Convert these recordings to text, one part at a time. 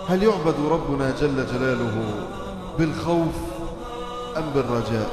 هل يعبد ربنا جل جلاله بالخوف أم بالرجاء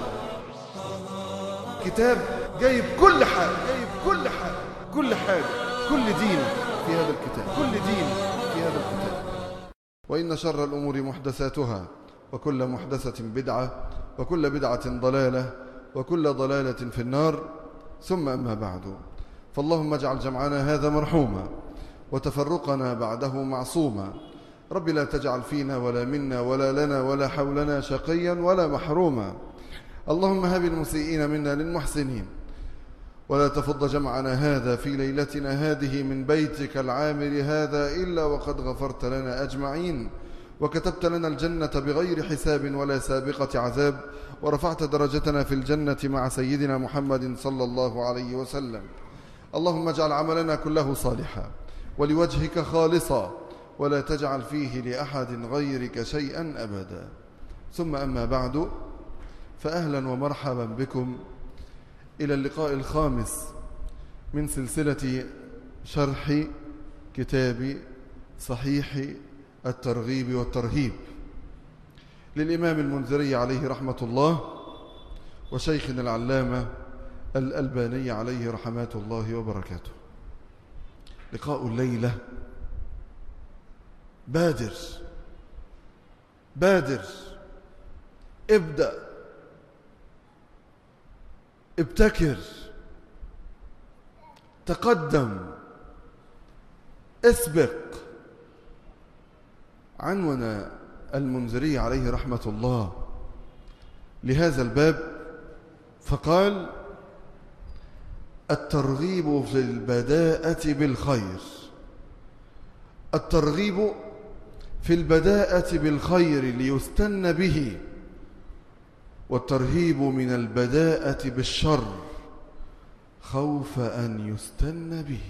كتاب جايب كل حاجة جايب كل حاجة كل حاجة كل دين في هذا الكتاب كل دين في هذا الكتاب وإن شر الأمور محدثاتها وكل محدثة بدعة وكل بدعة ضلالة وكل ضلالة في النار ثم أما بعد فاللهم اجعل جمعنا هذا مرحوما وتفرقنا بعده معصوما رب لا تجعل فينا ولا منا ولا لنا ولا حولنا شقيا ولا محروما اللهم هب المسيئين منا للمحسنين ولا تفض جمعنا هذا في ليلتنا هذه من بيتك العامر هذا إلا وقد غفرت لنا أجمعين وكتبت لنا الجنة بغير حساب ولا سابقة عذاب ورفعت درجتنا في الجنة مع سيدنا محمد صلى الله عليه وسلم اللهم اجعل عملنا كله صالحا ولوجهك خالصا ولا تجعل فيه لأحد غيرك شيئا أبدا ثم أما بعد فأهلا ومرحبا بكم إلى اللقاء الخامس من سلسلة شرح كتاب صحيح الترغيب والترهيب للإمام المنذري عليه رحمة الله وشيخنا العلامة الألباني عليه رحمات الله وبركاته لقاء الليلة بادر بادر ابدأ ابتكر تقدم اسبق عنون المنذري عليه رحمة الله لهذا الباب فقال الترغيب في البداءة بالخير الترغيب في البداءة بالخير ليستن به والترهيب من البداءة بالشر خوف أن يستن به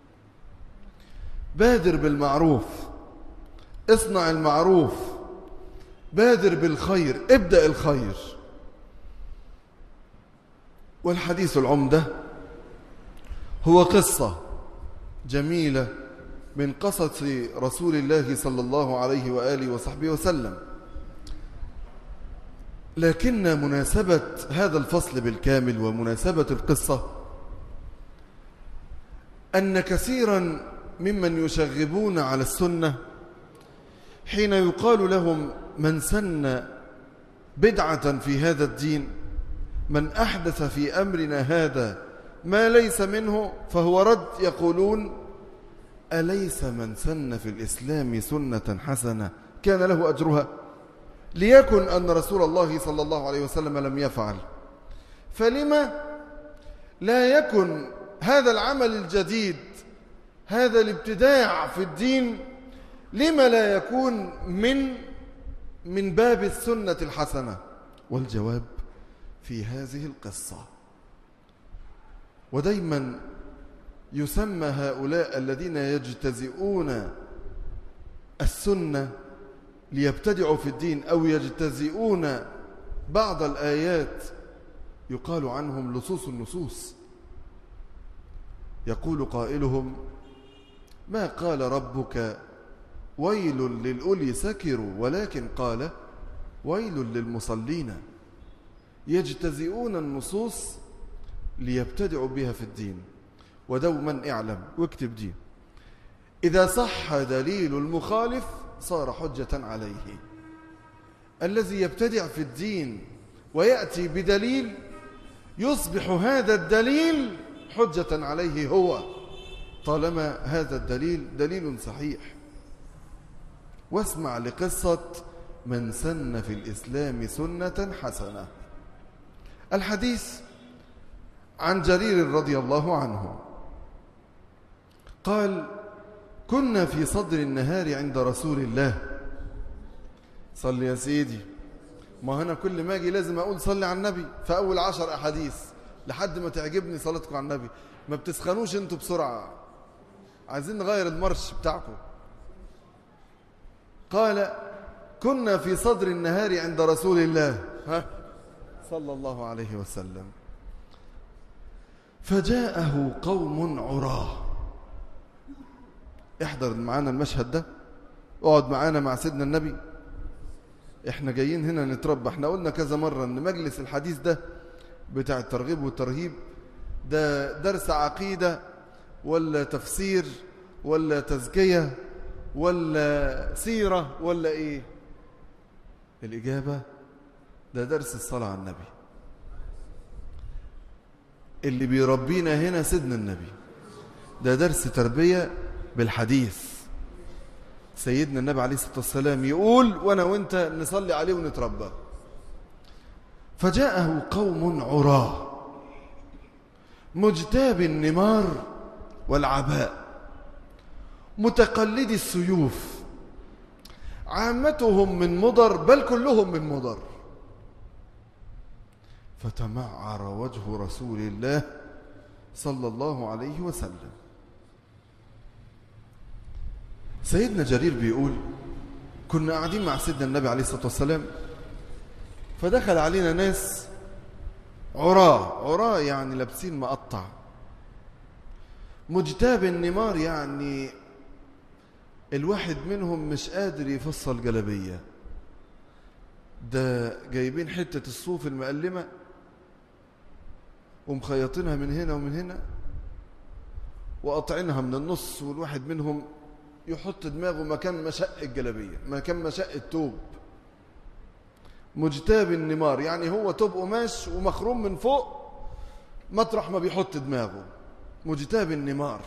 بادر بالمعروف اصنع المعروف بادر بالخير ابدأ الخير والحديث العمدة هو قصة جميلة من قصص رسول الله صلى الله عليه وآله وصحبه وسلم لكن مناسبة هذا الفصل بالكامل ومناسبة القصة أن كثيرا ممن يشغبون على السنة حين يقال لهم من سن بدعة في هذا الدين من أحدث في أمرنا هذا ما ليس منه فهو رد يقولون أليس من سن في الإسلام سنة حسنة كان له أجرها ليكن أن رسول الله صلى الله عليه وسلم لم يفعل فلما لا يكن هذا العمل الجديد هذا الابتداع في الدين لما لا يكون من من باب السنة الحسنة والجواب في هذه القصة ودايما يسمى هؤلاء الذين يجتزئون السنة ليبتدعوا في الدين أو يجتزئون بعض الآيات يقال عنهم لصوص النصوص يقول قائلهم ما قال ربك ويل للأولي سكروا ولكن قال ويل للمصلين يجتزئون النصوص ليبتدعوا بها في الدين ودوما اعلم واكتب دي إذا صح دليل المخالف صار حجة عليه الذي يبتدع في الدين ويأتي بدليل يصبح هذا الدليل حجة عليه هو طالما هذا الدليل دليل صحيح واسمع لقصة من سن في الإسلام سنة حسنة الحديث عن جرير رضي الله عنه قال كنا في صدر النهار عند رسول الله صل يا سيدي ما هنا كل ما اجي لازم اقول صلي على النبي في اول عشر احاديث لحد ما تعجبني صلاتكم على النبي ما بتسخنوش انتوا بسرعه عايزين نغير المرش بتاعكم قال كنا في صدر النهار عند رسول الله ها صلى الله عليه وسلم فجاءه قوم عراه احضر معانا المشهد ده اقعد معانا مع سيدنا النبي احنا جايين هنا نتربى احنا قلنا كذا مرة ان مجلس الحديث ده بتاع الترغيب والترهيب ده درس عقيدة ولا تفسير ولا تزكية ولا سيرة ولا ايه الإجابة ده درس الصلاة على النبي اللي بيربينا هنا سيدنا النبي ده درس تربية بالحديث سيدنا النبي عليه الصلاة والسلام يقول وأنا وأنت نصلي عليه ونتربى فجاءه قوم عراه مجتاب النمار والعباء متقلدي السيوف عامتهم من مضر بل كلهم من مضر فتمعر وجه رسول الله صلى الله عليه وسلم سيدنا جرير بيقول كنا قاعدين مع سيدنا النبي عليه الصلاة والسلام فدخل علينا ناس عراة عراة يعني لابسين مقطع مجتاب النمار يعني الواحد منهم مش قادر يفصل جلبية ده جايبين حتة الصوف المقلمة ومخيطينها من هنا ومن هنا وقطعينها من النص والواحد منهم يحط دماغه مكان مشق الجلبية مكان مشق التوب مجتاب النمار يعني هو توب قماش ومخروم من فوق مطرح ما بيحط دماغه مجتاب النمار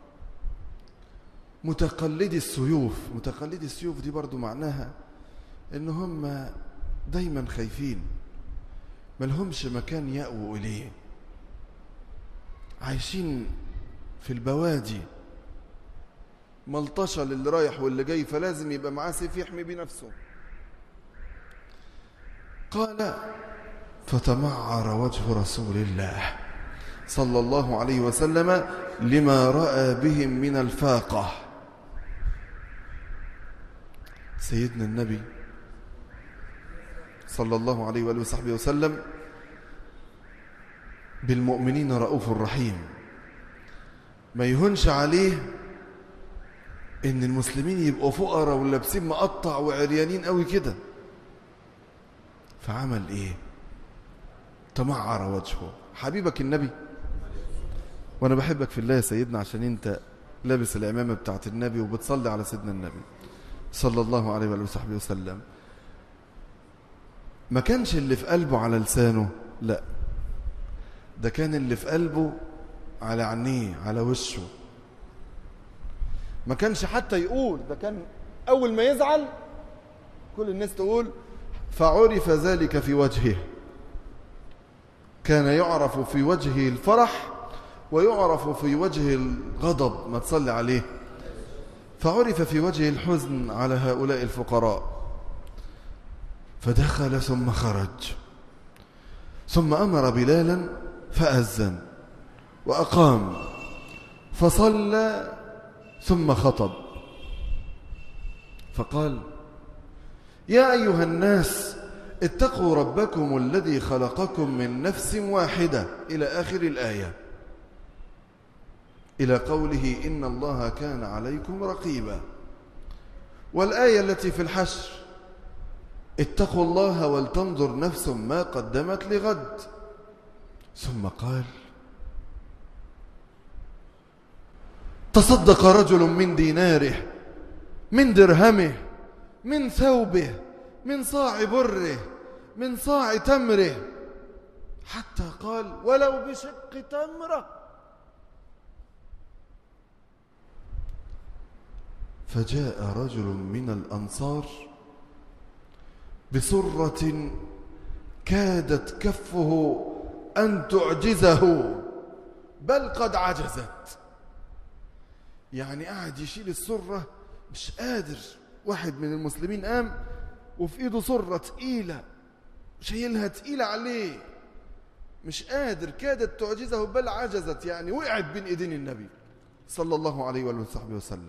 متقلدي السيوف متقلدي السيوف دي برضو معناها ان هم دايما خايفين ملهمش مكان يأووا إليه عايشين في البوادي ملطشة للي رايح واللي جاي فلازم يبقى معاه سيف يحمي بنفسه قال فتمعر وجه رسول الله صلى الله عليه وسلم لما رأى بهم من الفاقة سيدنا النبي صلى الله عليه وآله وصحبه وسلم بالمؤمنين رؤوف رحيم ما يهونش عليه ان المسلمين يبقوا فقراء ولابسين مقطع وعريانين قوي كده فعمل ايه تمعر وجهه حبيبك النبي وانا بحبك في الله يا سيدنا عشان انت لابس العمامه بتاعت النبي وبتصلي على سيدنا النبي صلى الله عليه وآله وصحبه وسلم ما كانش اللي في قلبه على لسانه لا ده كان اللي في قلبه على عينيه على وشه ما كانش حتى يقول ده كان أول ما يزعل كل الناس تقول فعرف ذلك في وجهه كان يعرف في وجهه الفرح ويعرف في وجهه الغضب ما تصلي عليه فعرف في وجهه الحزن على هؤلاء الفقراء فدخل ثم خرج ثم أمر بلالا فأذن وأقام فصلى ثم خطب فقال يا أيها الناس اتقوا ربكم الذي خلقكم من نفس واحدة إلى آخر الآية إلى قوله إن الله كان عليكم رقيبا والآية التي في الحشر اتقوا الله ولتنظر نفس ما قدمت لغد ثم قال تصدق رجل من ديناره من درهمه من ثوبه من صاع بره من صاع تمره حتى قال ولو بشق تمره فجاء رجل من الأنصار بسرة كادت كفه أن تعجزه بل قد عجزت يعني قاعد يشيل السرة مش قادر واحد من المسلمين قام وفي ايده سرة تقيلة شايلها تقيلة عليه مش قادر كادت تعجزه بل عجزت يعني وقعت بين ايدين النبي صلى الله عليه وآله وصحبه وسلم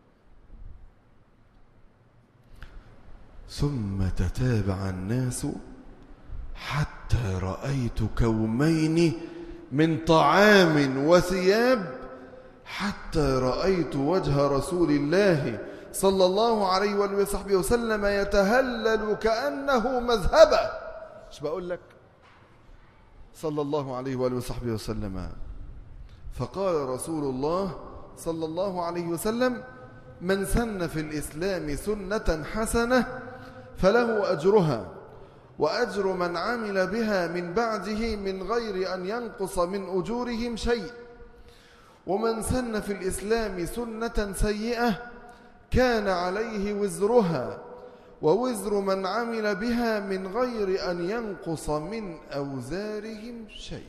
ثم تتابع الناس حتى رأيت كومين من طعام وثياب حتى رأيت وجه رسول الله صلى الله عليه وآله وصحبه وسلم يتهلل كأنه مذهبه مش بقول لك صلى الله عليه وآله وصحبه وسلم فقال رسول الله صلى الله عليه وسلم من سن في الإسلام سنة حسنة فله أجرها وأجر من عمل بها من بعده من غير أن ينقص من أجورهم شيء ومن سن في الإسلام سنة سيئة كان عليه وزرها ووزر من عمل بها من غير أن ينقص من أوزارهم شيء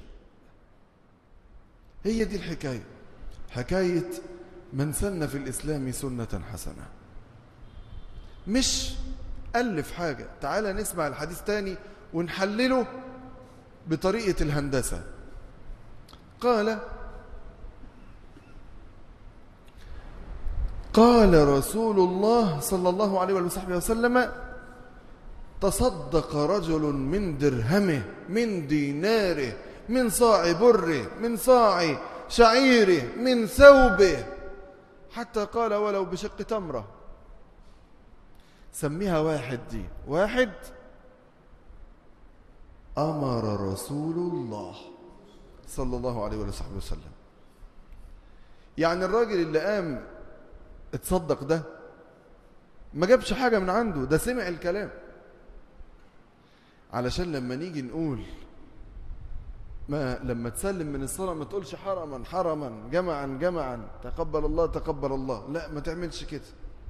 هي دي الحكاية حكاية من سن في الإسلام سنة حسنة مش ألف حاجة تعال نسمع الحديث تاني ونحلله بطريقة الهندسة قال قال رسول الله صلى الله عليه وصحبه وسلم تصدق رجل من درهمه من ديناره من صاع بره من صاع شعيره من ثوبه حتى قال ولو بشق تمرة سميها واحد دي واحد أمر رسول الله صلى الله عليه وصحبه وسلم يعني الراجل اللي قام اتصدق ده ما جابش حاجة من عنده ده سمع الكلام علشان لما نيجي نقول ما لما تسلم من الصلاة ما تقولش حرما حرما جمعا جمعا تقبل الله تقبل الله لا ما تعملش كده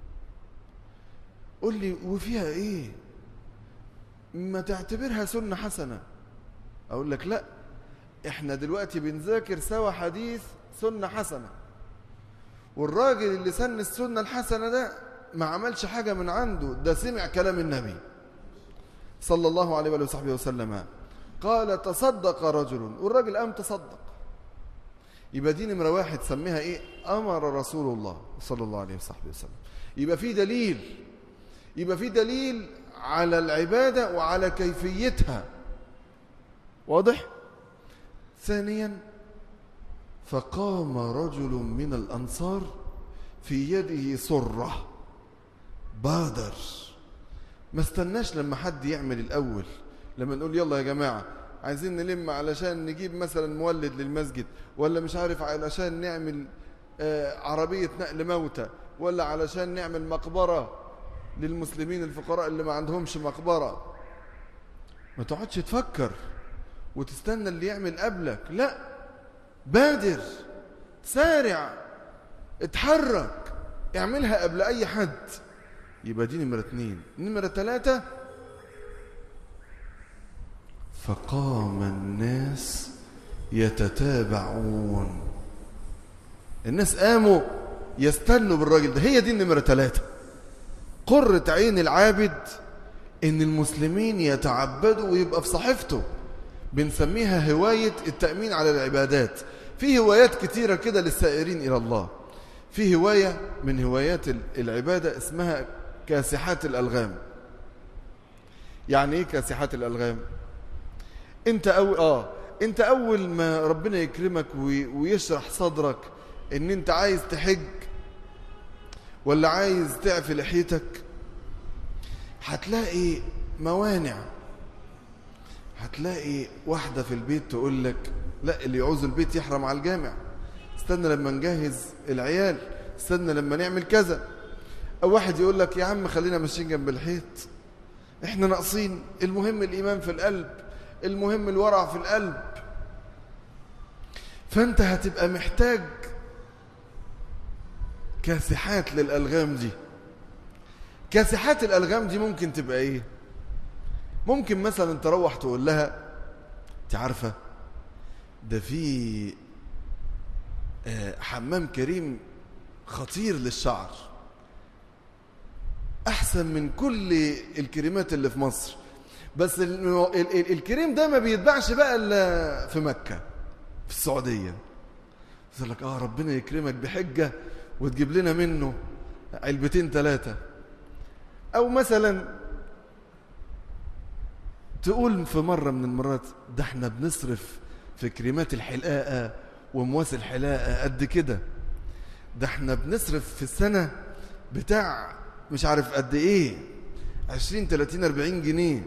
قول لي وفيها ايه ما تعتبرها سنة حسنة اقول لك لا احنا دلوقتي بنذاكر سوا حديث سنة حسنة والراجل اللي سن السنة الحسنة ده ما عملش حاجة من عنده ده سمع كلام النبي صلى الله عليه وآله وصحبه وسلم قال تصدق رجل والراجل قام تصدق يبقى دي نمرة واحد سميها ايه أمر رسول الله صلى الله عليه وصحبه وسلم يبقى في دليل يبقى في دليل على العبادة وعلى كيفيتها واضح ثانيا فقام رجل من الأنصار في يده صرة بادر ما استناش لما حد يعمل الأول لما نقول يلا يا جماعة عايزين نلم علشان نجيب مثلا مولد للمسجد ولا مش عارف علشان نعمل آه عربية نقل موتى ولا علشان نعمل مقبرة للمسلمين الفقراء اللي ما عندهمش مقبرة ما تقعدش تفكر وتستنى اللي يعمل قبلك لا بادر سارع اتحرك اعملها قبل اي حد يبقى دي نمرة اتنين نمرة تلاتة فقام الناس يتتابعون الناس قاموا يستنوا بالراجل ده هي دي النمرة ثلاثة قرة عين العابد ان المسلمين يتعبدوا ويبقى في صحيفته بنسميها هواية التأمين على العبادات في هوايات كتيرة كده للسائرين إلى الله في هواية من هوايات العبادة اسمها كاسحات الألغام يعني ايه كاسحات الألغام انت أول آه انت أول ما ربنا يكرمك ويشرح صدرك ان انت عايز تحج ولا عايز تعفي لحيتك هتلاقي موانع هتلاقي واحدة في البيت تقول لك لا اللي يعوز البيت يحرم على الجامع استنى لما نجهز العيال استنى لما نعمل كذا او واحد يقول لك يا عم خلينا ماشيين جنب الحيط احنا ناقصين المهم الايمان في القلب المهم الورع في القلب فانت هتبقى محتاج كاسحات للالغام دي كاسحات الالغام دي ممكن تبقى ايه ممكن مثلا تروح تقول لها انت عارفه ده في حمام كريم خطير للشعر احسن من كل الكريمات اللي في مصر بس الكريم ده ما بيتباعش بقى الا في مكه في السعوديه يقول لك اه ربنا يكرمك بحجه وتجيب لنا منه علبتين ثلاثه او مثلا تقول في مره من المرات ده احنا بنصرف في كريمات الحلاقه ومواس الحلاقه قد كده ده احنا بنصرف في السنه بتاع مش عارف قد ايه 20 30 40 جنيه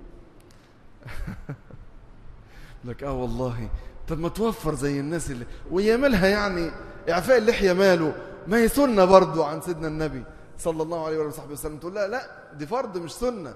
لك اه والله طب ما توفر زي الناس اللي ويا مالها يعني اعفاء اللحيه ماله ما هي سنه برضه عن سيدنا النبي صلى الله عليه وصحبه وسلم تقول لا لا دي فرض مش سنه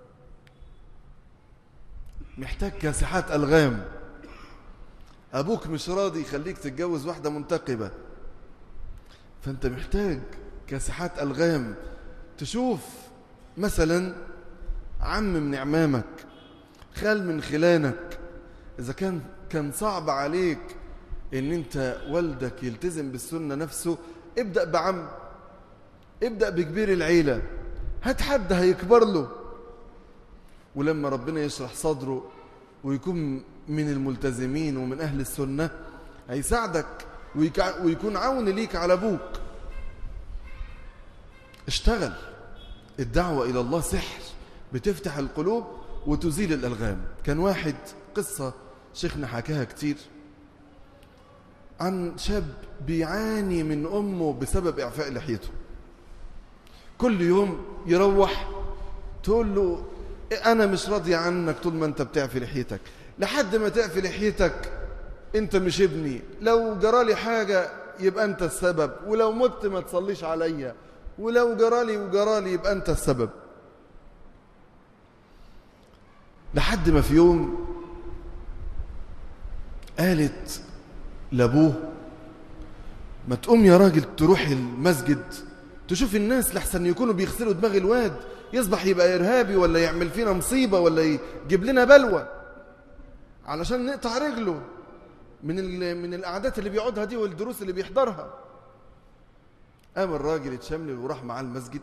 محتاج كاسحات الغام ابوك مش راضي يخليك تتجوز واحده منتقبه فانت محتاج كاسحات الغام تشوف مثلا عم من عمامك خال من خلانك اذا كان كان صعب عليك ان انت والدك يلتزم بالسنه نفسه ابدا بعم ابدا بكبير العيله هات حد هيكبر له ولما ربنا يشرح صدره ويكون من الملتزمين ومن أهل السنة هيساعدك ويكون عون ليك على أبوك اشتغل الدعوة إلى الله سحر بتفتح القلوب وتزيل الألغام كان واحد قصة شيخنا حكاها كتير عن شاب بيعاني من أمه بسبب إعفاء لحيته كل يوم يروح تقول له أنا مش راضي عنك طول ما أنت بتعفي لحيتك لحد ما تعفي لحيتك أنت مش ابني لو جرالي حاجة يبقى أنت السبب ولو مت ما تصليش عليا ولو جرالي وجرالي يبقى أنت السبب لحد ما في يوم قالت لابوه ما تقوم يا راجل تروح المسجد تشوف الناس لحسن يكونوا بيغسلوا دماغ الواد يصبح يبقى إرهابي ولا يعمل فينا مصيبة ولا يجيب لنا بلوى علشان نقطع رجله من من القعدات اللي بيقعدها دي والدروس اللي بيحضرها قام الراجل اتشمل وراح معاه المسجد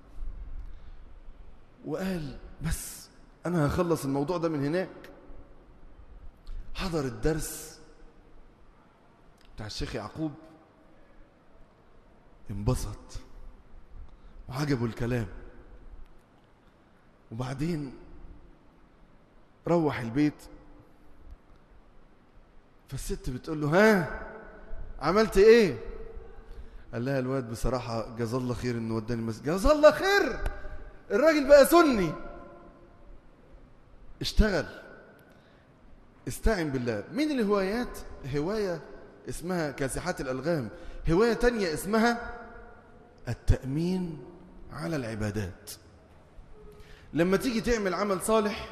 وقال بس أنا هخلص الموضوع ده من هناك حضر الدرس بتاع الشيخ يعقوب انبسط وعجبه الكلام وبعدين روح البيت فالست بتقول له ها عملت ايه قال لها الواد بصراحة جزا الله خير انه وداني المسجد جزا الله خير الراجل بقى سني اشتغل استعن بالله من الهوايات هواية اسمها كاسحات الألغام هواية تانية اسمها التأمين على العبادات لما تيجي تعمل عمل صالح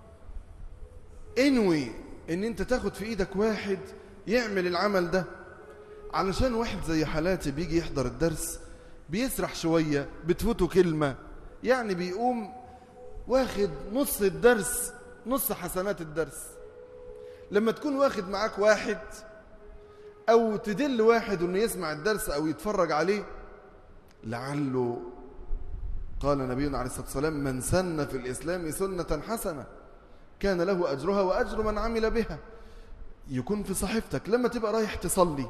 انوي ان انت تاخد في ايدك واحد يعمل العمل ده علشان واحد زي حالاتي بيجي يحضر الدرس بيسرح شوية بتفوته كلمة يعني بيقوم واخد نص الدرس نص حسنات الدرس لما تكون واخد معاك واحد او تدل واحد انه يسمع الدرس او يتفرج عليه لعله قال نبينا عليه الصلاة والسلام من سن في الإسلام سنة حسنة كان له أجرها وأجر من عمل بها يكون في صحيفتك لما تبقى رايح تصلي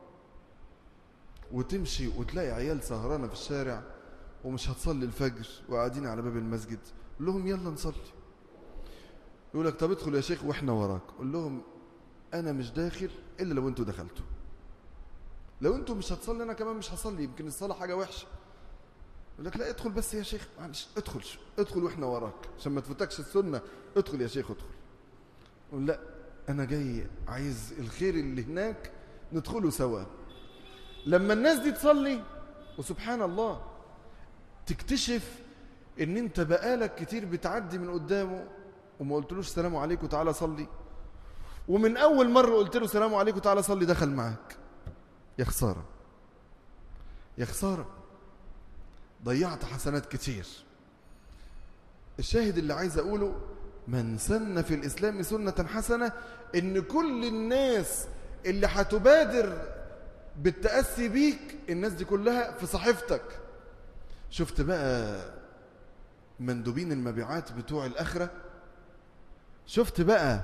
وتمشي وتلاقي عيال سهرانة في الشارع ومش هتصلي الفجر وقاعدين على باب المسجد قول لهم يلا نصلي يقول لك طب ادخل يا شيخ واحنا وراك قول لهم انا مش داخل الا لو انتوا دخلتوا لو انتوا مش هتصلي انا كمان مش هصلي يمكن الصلاه حاجه وحشه يقول لك لا ادخل بس يا شيخ معلش ادخل ادخل واحنا وراك عشان ما تفوتكش السنه ادخل يا شيخ ادخل يقول لا انا جاي عايز الخير اللي هناك ندخله سوا لما الناس دي تصلي وسبحان الله تكتشف ان انت بقالك كتير بتعدي من قدامه وما قلتلوش سلام عليكم تعالى صلي ومن اول مره قلت له سلام عليكم تعالى صلي دخل معاك يا خساره يا خساره ضيعت حسنات كتير الشاهد اللي عايز أقوله من سن في الإسلام سنة حسنة إن كل الناس اللي هتبادر بالتأسي بيك الناس دي كلها في صحيفتك شفت بقى مندوبين المبيعات بتوع الآخرة شفت بقى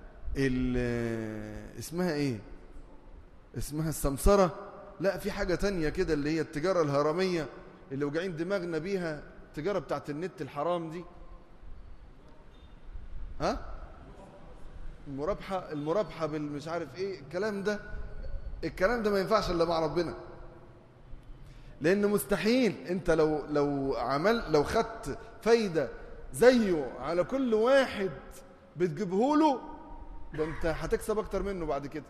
اسمها ايه اسمها السمسرة لا في حاجة تانية كده اللي هي التجارة الهرمية اللي وجعين دماغنا بيها التجارة بتاعت النت الحرام دي ها المرابحة المرابحة بالمش عارف ايه الكلام ده الكلام ده ما ينفعش الا مع ربنا لان مستحيل انت لو لو عمل لو خدت فايده زيه على كل واحد بتجيبه له ده انت هتكسب اكتر منه بعد كده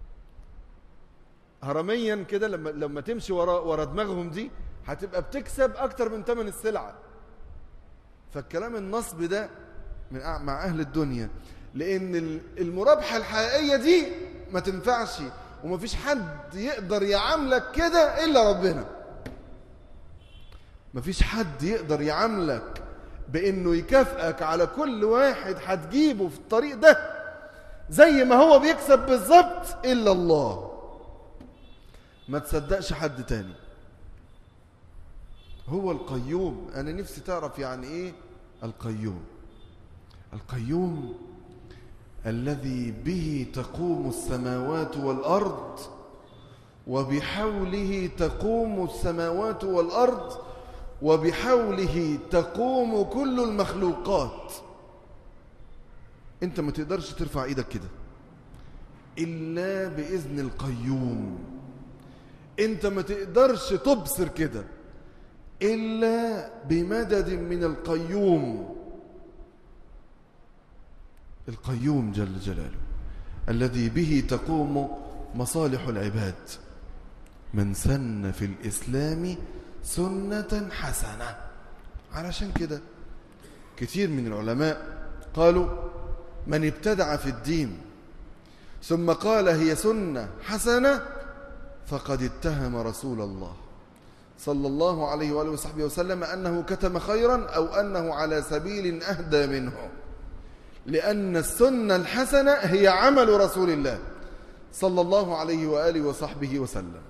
هرميا كده لما لما تمشي ورا ورا دماغهم دي هتبقى بتكسب اكتر من ثمن السلعه فالكلام النصب ده من أع- مع اهل الدنيا لان ال- المرابحه الحقيقيه دي ما تنفعش ومفيش حد يقدر يعاملك كده الا ربنا مفيش حد يقدر يعاملك بانه يكافئك على كل واحد هتجيبه في الطريق ده زي ما هو بيكسب بالظبط الا الله ما تصدقش حد تاني هو القيوم انا نفسي تعرف يعني ايه القيوم القيوم الذي به تقوم السماوات والارض وبحوله تقوم السماوات والارض وبحوله تقوم كل المخلوقات انت ما تقدرش ترفع ايدك كده الا باذن القيوم انت ما تقدرش تبصر كده الا بمدد من القيوم القيوم جل جلاله الذي به تقوم مصالح العباد من سن في الاسلام سنه حسنه علشان كده كثير من العلماء قالوا من ابتدع في الدين ثم قال هي سنه حسنه فقد اتهم رسول الله صلى الله عليه واله وصحبه وسلم انه كتم خيرا او انه على سبيل اهدى منه لان السنه الحسنه هي عمل رسول الله صلى الله عليه واله وصحبه وسلم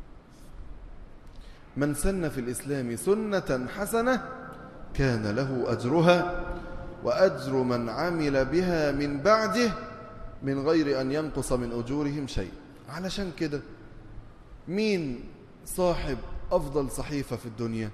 من سن في الاسلام سنه حسنه كان له اجرها واجر من عمل بها من بعده من غير ان ينقص من اجورهم شيء علشان كده مين صاحب افضل صحيفه في الدنيا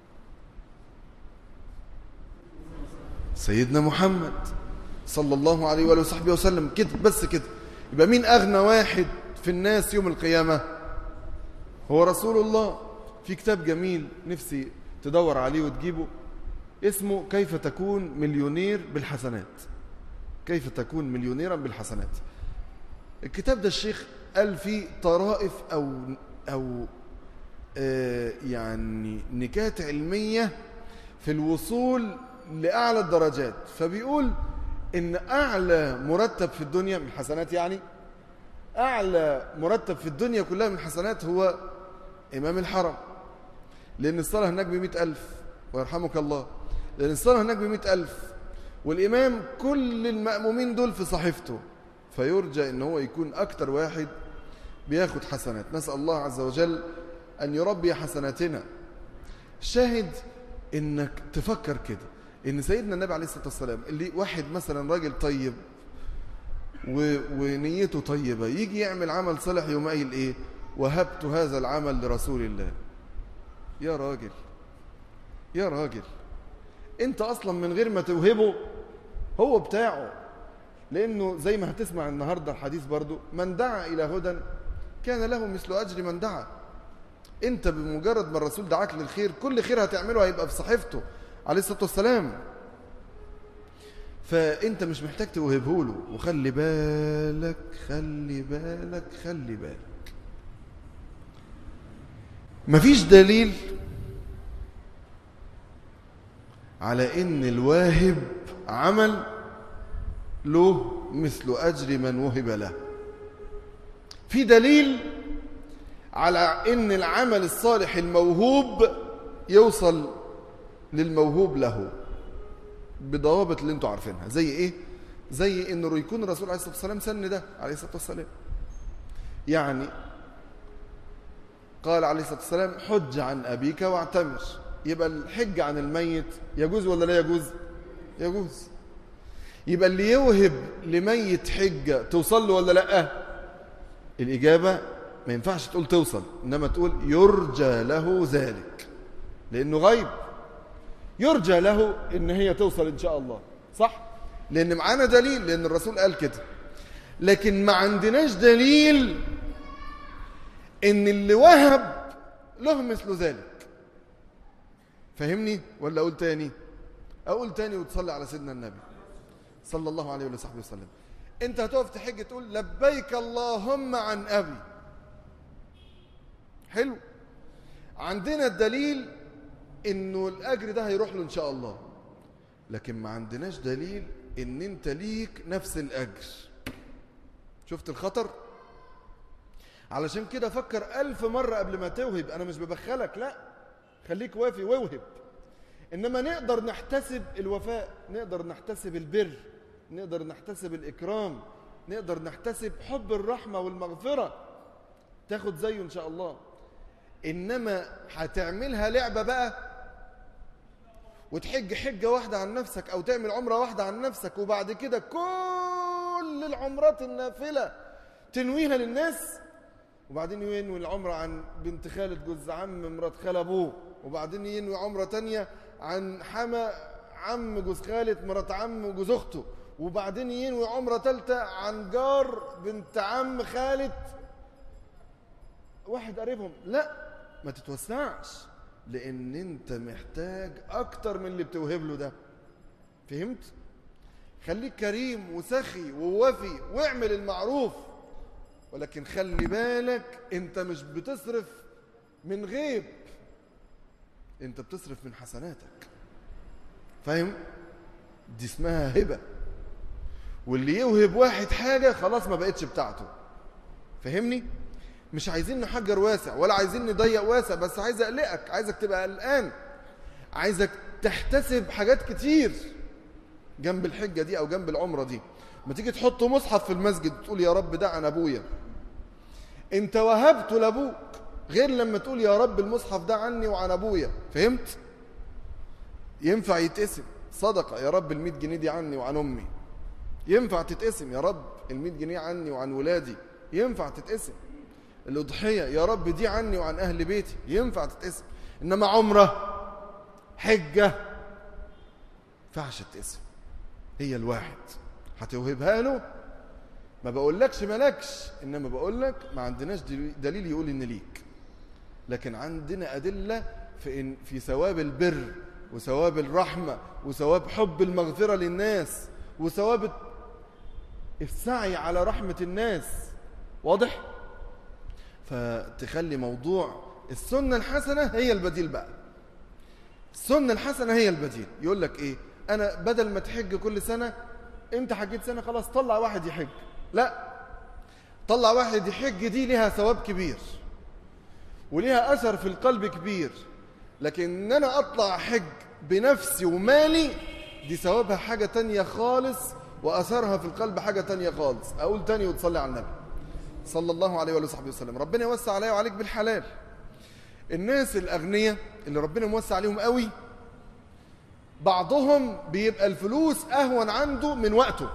سيدنا محمد صلى الله عليه واله وصحبه وسلم كده بس كده يبقى مين اغنى واحد في الناس يوم القيامه هو رسول الله في كتاب جميل نفسي تدور عليه وتجيبه اسمه كيف تكون مليونير بالحسنات كيف تكون مليونيرا بالحسنات الكتاب ده الشيخ قال فيه طرائف او او آه يعني نكات علميه في الوصول لاعلى الدرجات فبيقول ان اعلى مرتب في الدنيا من الحسنات يعني اعلى مرتب في الدنيا كلها من الحسنات هو امام الحرم لان الصلاه هناك ب ألف ويرحمك الله لان الصلاه هناك ب ألف والامام كل المامومين دول في صحيفته فيرجى ان هو يكون اكتر واحد بياخد حسنات نسال الله عز وجل ان يربي حسناتنا شاهد انك تفكر كده ان سيدنا النبي عليه الصلاه والسلام اللي واحد مثلا راجل طيب و... ونيته طيبه يجي يعمل عمل صالح يوم قايل ايه وهبت هذا العمل لرسول الله يا راجل يا راجل انت اصلا من غير ما توهبه هو بتاعه لانه زي ما هتسمع النهارده الحديث برضو من دعا الى هدى كان له مثل اجر من دعا انت بمجرد ما الرسول دعاك للخير كل خير هتعمله هيبقى في صحيفته عليه الصلاه والسلام فانت مش محتاج توهبه له وخلي بالك خلي بالك خلي بالك مفيش دليل على ان الواهب عمل له مثل اجر من وهب له في دليل على ان العمل الصالح الموهوب يوصل للموهوب له بضوابط اللي انتوا عارفينها زي ايه زي انه يكون الرسول عليه الصلاه والسلام سن ده عليه الصلاه والسلام يعني قال عليه الصلاه والسلام حج عن ابيك واعتمر يبقى الحج عن الميت يجوز ولا لا يجوز يجوز يبقى اللي يوهب لميت حجه توصل له ولا لا الاجابه ما ينفعش تقول توصل انما تقول يرجى له ذلك لانه غيب يرجى له ان هي توصل ان شاء الله صح لان معانا دليل لان الرسول قال كده لكن ما عندناش دليل ان اللي وهب له مثل ذلك فهمني ولا أقول تاني أقول تاني وتصلي على سيدنا النبي صلى الله عليه وصحبه وسلم انت هتقف تحج تقول لبيك اللهم عن أبي حلو عندنا الدليل انه الاجر ده هيروح له ان شاء الله لكن ما عندناش دليل ان انت ليك نفس الاجر شفت الخطر علشان كده فكر ألف مرة قبل ما توهب أنا مش ببخلك لا خليك وافي واوهب إنما نقدر نحتسب الوفاء نقدر نحتسب البر نقدر نحتسب الإكرام نقدر نحتسب حب الرحمة والمغفرة تاخد زيه إن شاء الله إنما هتعملها لعبة بقى وتحج حجة واحدة عن نفسك أو تعمل عمرة واحدة عن نفسك وبعد كده كل العمرات النافلة تنويها للناس وبعدين ينوي العمرة عن بنت خالة جوز عم مرات خال أبوه وبعدين ينوي عمرة تانية عن حما عم جوز خالة مرات عم جوز أخته وبعدين ينوي عمرة تالتة عن جار بنت عم خالة واحد قريبهم لا ما تتوسعش لان انت محتاج اكتر من اللي بتوهب له ده فهمت خليك كريم وسخي ووفي واعمل المعروف ولكن خلي بالك انت مش بتصرف من غيب انت بتصرف من حسناتك فاهم دي اسمها هبة واللي يوهب واحد حاجة خلاص ما بقتش بتاعته فهمني مش عايزين نحجر واسع ولا عايزين نضيق واسع بس عايز اقلقك عايزك تبقى قلقان عايزك تحتسب حاجات كتير جنب الحجة دي او جنب العمرة دي ما تيجي تحط مصحف في المسجد تقول يا رب ده عن ابويا انت وهبته لابوك غير لما تقول يا رب المصحف ده عني وعن ابويا فهمت ينفع يتقسم صدقة يا رب المئة جنيه دي عني وعن امي ينفع تتقسم يا رب المئة جنيه عني وعن ولادي ينفع تتقسم الأضحية يا رب دي عني وعن أهل بيتي ينفع تتقسم إنما عمرة حجة فعش تتقسم هي الواحد هتوهبها له ما بقولكش ملكش إنما بقولك ما عندناش دليل يقول إن ليك لكن عندنا أدلة في, إن في ثواب البر وثواب الرحمة وثواب حب المغفرة للناس وثواب السعي على رحمة الناس واضح؟ فتخلي موضوع السنة الحسنة هي البديل بقى السنة الحسنة هي البديل يقول لك ايه انا بدل ما تحج كل سنة انت حجيت سنة خلاص طلع واحد يحج لا طلع واحد يحج دي لها ثواب كبير وليها أثر في القلب كبير لكن ان انا اطلع حج بنفسي ومالي دي ثوابها حاجة تانية خالص وأثرها في القلب حاجة تانية خالص أقول تاني وتصلي على النبي صلى الله عليه وآله وصحبه وسلم ربنا يوسع عليا وعليك بالحلال الناس الأغنياء اللي ربنا موسع عليهم قوي بعضهم بيبقى الفلوس أهون عنده من وقته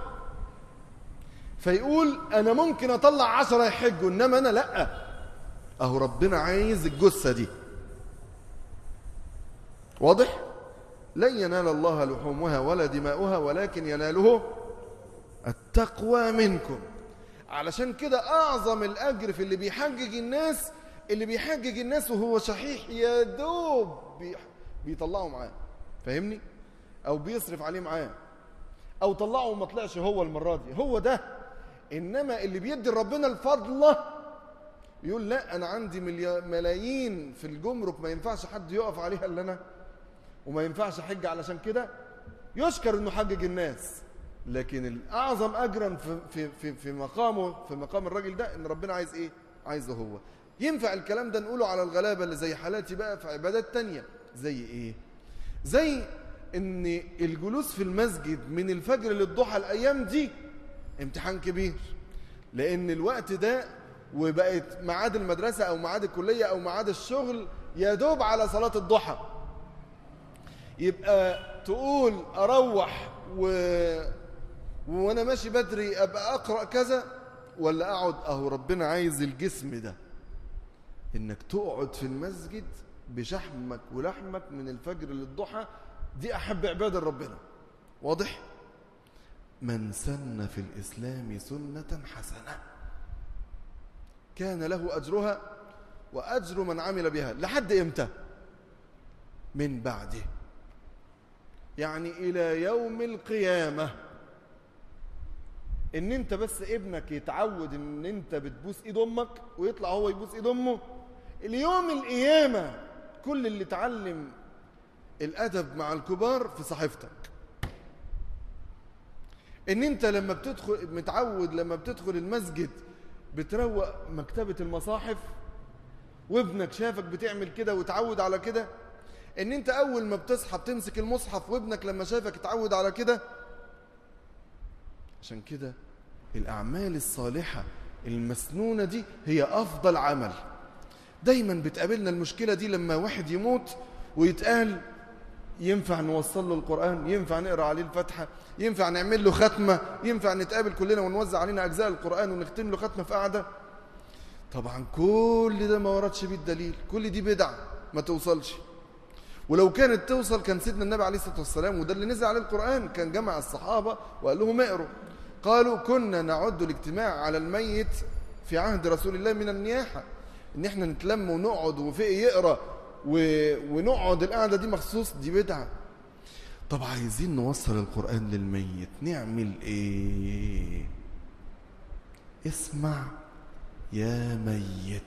فيقول أنا ممكن أطلع عشرة يحجوا إنما أنا لأ أهو ربنا عايز الجثة دي واضح؟ لن ينال الله لحومها ولا دماؤها ولكن يناله التقوى منكم علشان كده أعظم الأجر في اللي بيحجج الناس اللي بيحجج الناس وهو شحيح يا دوب بيطلعوا معاه فاهمني؟ أو بيصرف عليه معاه أو طلعه وما طلعش هو المرة دي هو ده إنما اللي بيدي ربنا الفضلة يقول لا أنا عندي ملايين في الجمرك ما ينفعش حد يقف عليها إلا أنا وما ينفعش حج علشان كده يشكر إنه حجج الناس لكن الأعظم أجرا في, في, في, في مقامه في مقام الراجل ده إن ربنا عايز إيه عايزه هو ينفع الكلام ده نقوله على الغلابة اللي زي حالاتي بقى في عبادات تانية زي إيه زي إن الجلوس في المسجد من الفجر للضحى الأيام دي امتحان كبير لأن الوقت ده وبقت ميعاد المدرسة أو ميعاد الكلية أو ميعاد الشغل يا دوب على صلاة الضحى يبقى تقول أروح و... وانا ماشي بدري ابقى اقرا كذا ولا اقعد اهو ربنا عايز الجسم ده انك تقعد في المسجد بشحمك ولحمك من الفجر للضحى دي احب عباده ربنا واضح من سن في الاسلام سنه حسنه كان له اجرها وأجر من عمل بها لحد إمتى من بعده يعني إلى يوم القيامة ان انت بس ابنك يتعود ان انت بتبوس ايد امك ويطلع هو يبوس ايد امه اليوم القيامة كل اللي اتعلم الادب مع الكبار في صحيفتك ان انت لما بتدخل متعود لما بتدخل المسجد بتروق مكتبة المصاحف وابنك شافك بتعمل كده وتعود على كده ان انت اول ما بتصحى بتمسك المصحف وابنك لما شافك اتعود على كده عشان كده الأعمال الصالحة المسنونة دي هي أفضل عمل دايما بتقابلنا المشكلة دي لما واحد يموت ويتقال ينفع نوصل له القرآن ينفع نقرأ عليه الفتحة ينفع نعمل له ختمة ينفع نتقابل كلنا ونوزع علينا أجزاء القرآن ونختم له ختمة في قعدة طبعا كل ده ما وردش بيه الدليل كل دي بدع ما توصلش ولو كانت توصل كان سيدنا النبي عليه الصلاة والسلام وده اللي نزل عليه القرآن كان جمع الصحابة وقال لهم اقروا قالوا كنا نعد الاجتماع على الميت في عهد رسول الله من النياحة ان احنا نتلم ونقعد وفقه يقرأ و... ونقعد القعدة دي مخصوص دي بدعة طب عايزين نوصل القرآن للميت نعمل ايه اسمع يا ميت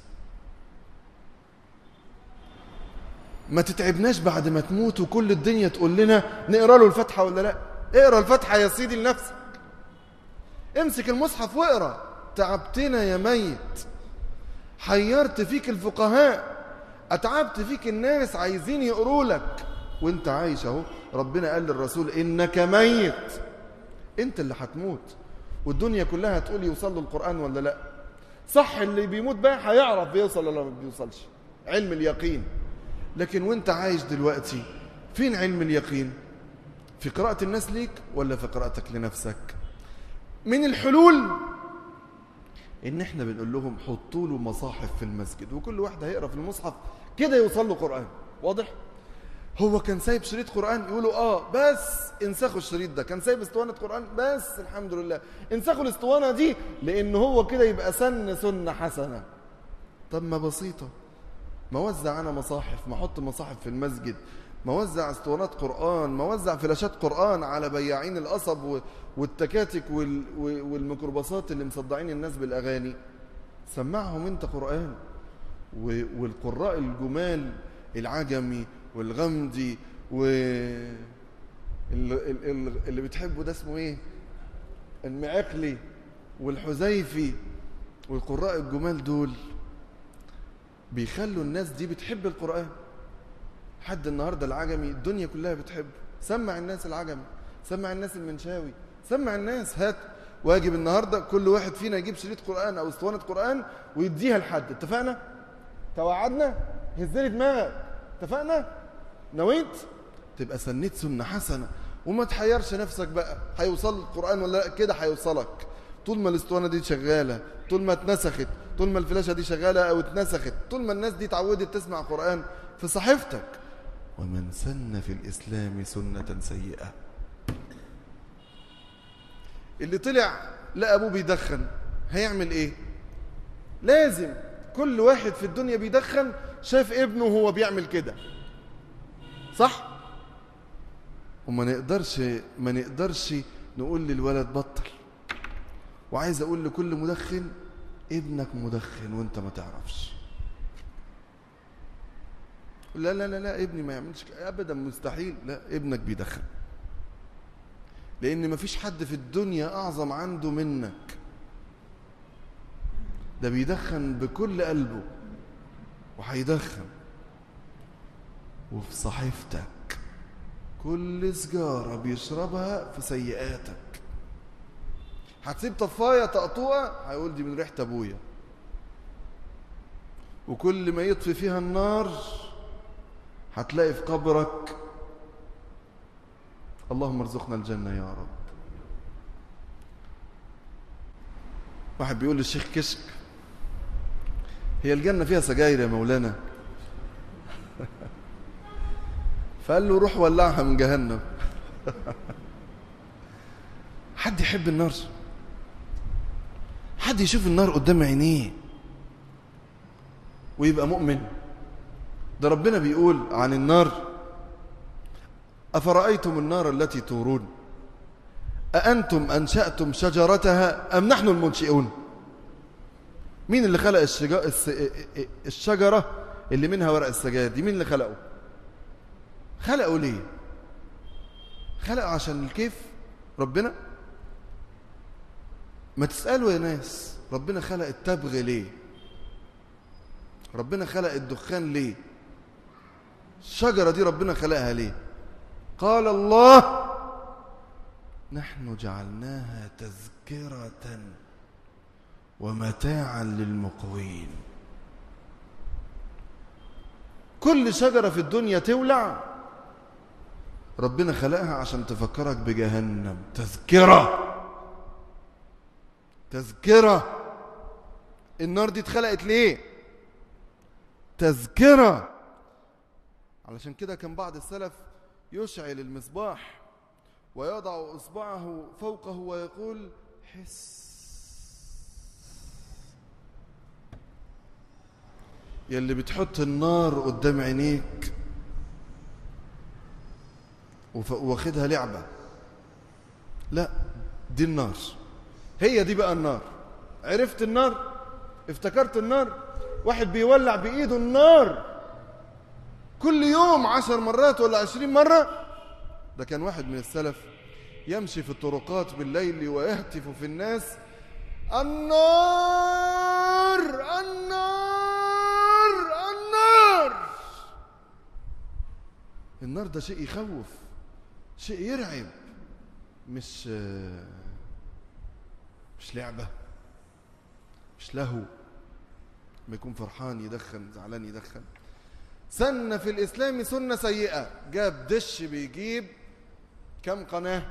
ما تتعبناش بعد ما تموت وكل الدنيا تقول لنا نقرا له الفاتحه ولا لا اقرا الفاتحه يا سيدي لنفسك امسك المصحف واقرا تعبتنا يا ميت حيرت فيك الفقهاء اتعبت فيك الناس عايزين يقروا لك وانت عايش اهو ربنا قال للرسول انك ميت انت اللي هتموت والدنيا كلها هتقول يوصل له القران ولا لا صح اللي بيموت بقى هيعرف بيوصل ولا ما بيوصلش علم اليقين لكن وانت عايش دلوقتي فين علم اليقين في قراءة الناس ليك ولا في قراءتك لنفسك من الحلول ان احنا بنقول لهم حطوا له مصاحف في المسجد وكل واحد هيقرا في المصحف كده يوصل له قرآن واضح هو كان سايب شريط قرآن يقولوا اه بس انسخوا الشريط ده كان سايب اسطوانة قرآن بس الحمد لله انسخوا الاسطوانة دي لان هو كده يبقى سن سنة حسنة طب ما بسيطة ما وزع انا مصاحف ما احط مصاحف في المسجد ما وزع اسطوانات قرآن ما وزع فلاشات قرآن على بياعين القصب والتكاتك والميكروباصات اللي مصدعين الناس بالأغاني سمعهم انت قرآن والقراء الجمال العجمي والغمدي و اللي بتحبه ده اسمه ايه المعقلي والحذيفي والقراء الجمال دول بيخلوا الناس دي بتحب القرآن حد النهاردة العجمي الدنيا كلها بتحبه سمع الناس العجمي سمع الناس المنشاوي سمع الناس هات واجب النهاردة كل واحد فينا يجيب شريط قرآن أو اسطوانة قرآن ويديها لحد اتفقنا؟ توعدنا؟ هزلي دماغك اتفقنا؟ نويت؟ تبقى سنيت سنة حسنة وما تحيرش نفسك بقى هيوصل القرآن ولا لا كده هيوصلك طول ما الاسطوانة دي شغالة طول ما اتنسخت طول ما الفلاشة دي شغالة أو اتنسخت طول ما الناس دي اتعودت تسمع قرآن في صحيفتك ومن سن في الإسلام سنة سيئة اللي طلع لقى أبوه بيدخن هيعمل إيه لازم كل واحد في الدنيا بيدخن شاف ابنه وهو بيعمل كده صح وما نقدرش ما نقدرش نقول للولد بطل وعايز اقول لكل مدخن ابنك مدخن وانت ما تعرفش لا لا لا لا ابني ما يعملش ابدا مستحيل لا ابنك بيدخن لان ما فيش حد في الدنيا اعظم عنده منك ده بيدخن بكل قلبه وهيدخن وفي صحيفتك كل سجارة بيشربها في سيئاتك هتسيب طفاية تقطوعة هيقول دي من ريحة أبويا وكل ما يطفي فيها النار هتلاقي في قبرك اللهم ارزقنا الجنة يا رب واحد بيقول للشيخ كشك هي الجنة فيها سجاير يا مولانا فقال له روح ولعها من جهنم حد يحب النار حد يشوف النار قدام عينيه ويبقى مؤمن ده ربنا بيقول عن النار أفرأيتم النار التي تورون أأنتم أنشأتم شجرتها أم نحن المنشئون مين اللي خلق الشجرة اللي منها ورق السجاد دي مين اللي خلقه خلقه ليه خلقه عشان الكيف ربنا ما تسألوا يا ناس ربنا خلق التبغ ليه ربنا خلق الدخان ليه الشجرة دي ربنا خلقها ليه قال الله نحن جعلناها تذكرة ومتاعا للمقوين كل شجرة في الدنيا تولع ربنا خلقها عشان تفكرك بجهنم تذكرة تذكرة النار دي اتخلقت ليه تذكرة علشان كده كان بعض السلف يشعل المصباح ويضع إصبعه فوقه ويقول حس يلي بتحط النار قدام عينيك واخدها لعبة لا دي النار هي دي بقى النار عرفت النار افتكرت النار واحد بيولع بإيده النار كل يوم عشر مرات ولا عشرين مرة ده كان واحد من السلف يمشي في الطرقات بالليل ويهتف في الناس النار النار النار النار ده شيء يخوف شيء يرعب مش مش لعبة مش لهو ما يكون فرحان يدخن زعلان يدخن سن في الإسلام سنة سيئة جاب دش بيجيب كم قناة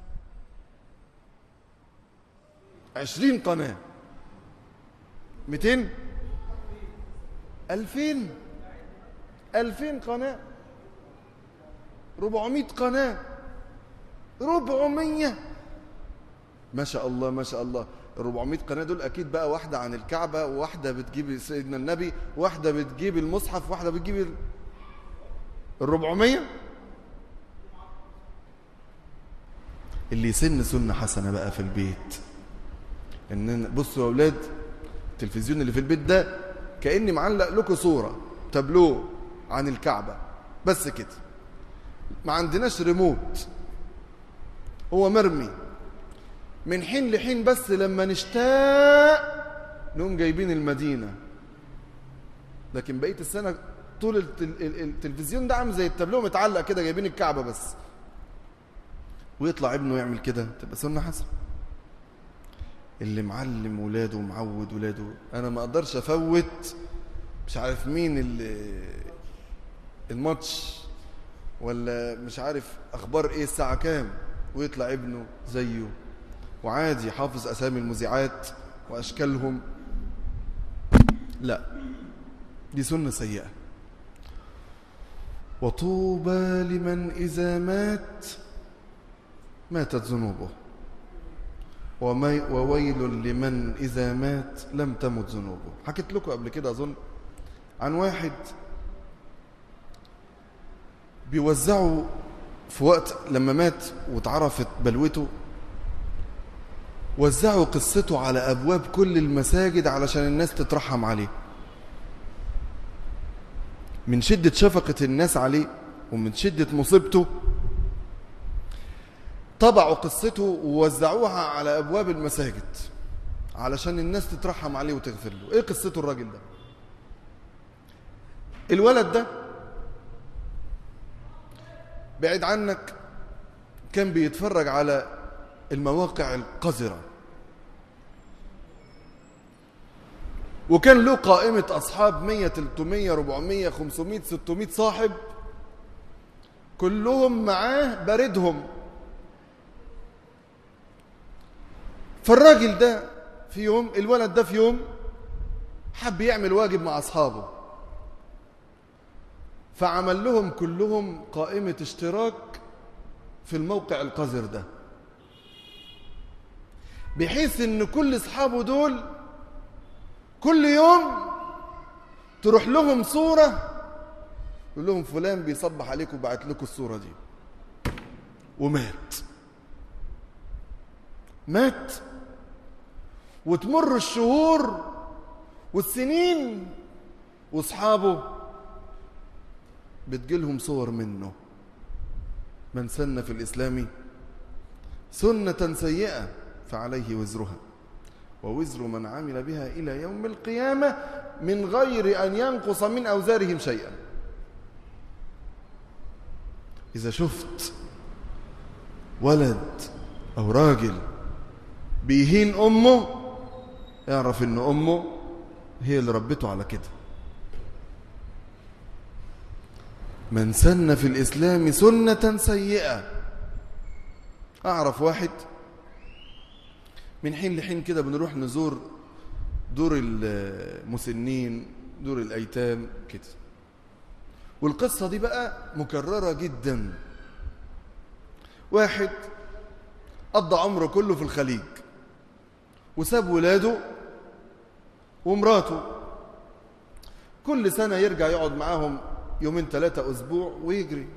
عشرين قناة ميتين ألفين ألفين قناة ربعمائة قناة ربعمية ما شاء الله ما شاء الله ال 400 قناة دول أكيد بقى واحدة عن الكعبة وواحدة بتجيب سيدنا النبي واحدة بتجيب المصحف واحدة بتجيب ال 400 اللي يسن سنة حسنة بقى في البيت إن بصوا يا أولاد التلفزيون اللي في البيت ده كأني معلق لكم صورة تابلوه عن الكعبة بس كده ما عندناش ريموت هو مرمي من حين لحين بس لما نشتاق نقوم جايبين المدينة لكن بقية السنة طول التلفزيون ده عامل زي التابلو متعلق كده جايبين الكعبة بس ويطلع ابنه يعمل كده تبقى سنة حسنة اللي معلم ولاده ومعود ولاده انا ما اقدرش افوت مش عارف مين اللي الماتش ولا مش عارف اخبار ايه الساعه كام ويطلع ابنه زيه وعادي حافظ اسامي المذيعات واشكالهم لا دي سنه سيئه وطوبى لمن اذا مات ماتت ذنوبه وويل لمن إذا مات لم تمت ذنوبه حكيت لكم قبل كده أظن عن واحد بيوزعوا في وقت لما مات واتعرفت بلوته وزعوا قصته على أبواب كل المساجد علشان الناس تترحم عليه من شدة شفقة الناس عليه ومن شدة مصيبته طبعوا قصته ووزعوها على أبواب المساجد علشان الناس تترحم عليه وتغفر له إيه قصته الراجل ده الولد ده بعيد عنك كان بيتفرج على المواقع القذرة وكان له قائمة أصحاب 100 300 400 500 600 صاحب كلهم معاه باردهم فالراجل ده في يوم الولد ده في يوم حب يعمل واجب مع أصحابه فعمل لهم كلهم قائمة اشتراك في الموقع القذر ده بحيث ان كل اصحابه دول كل يوم تروح لهم صورة يقول لهم فلان بيصبح عليكم وبعت لكم الصورة دي ومات مات وتمر الشهور والسنين واصحابه بتجيلهم صور منه من سن في الإسلام سنة سيئة فعليه وزرها ووزر من عمل بها إلى يوم القيامة من غير أن ينقص من أوزارهم شيئا إذا شفت ولد أو راجل بيهين أمه اعرف إن أمه هي اللي ربته على كده من سن في الإسلام سنة سيئة أعرف واحد من حين لحين كده بنروح نزور دور المسنين دور الأيتام كده والقصة دي بقى مكررة جدا واحد قضى عمره كله في الخليج وساب ولاده ومراته كل سنة يرجع يقعد معاهم يومين ثلاثة أسبوع ويجري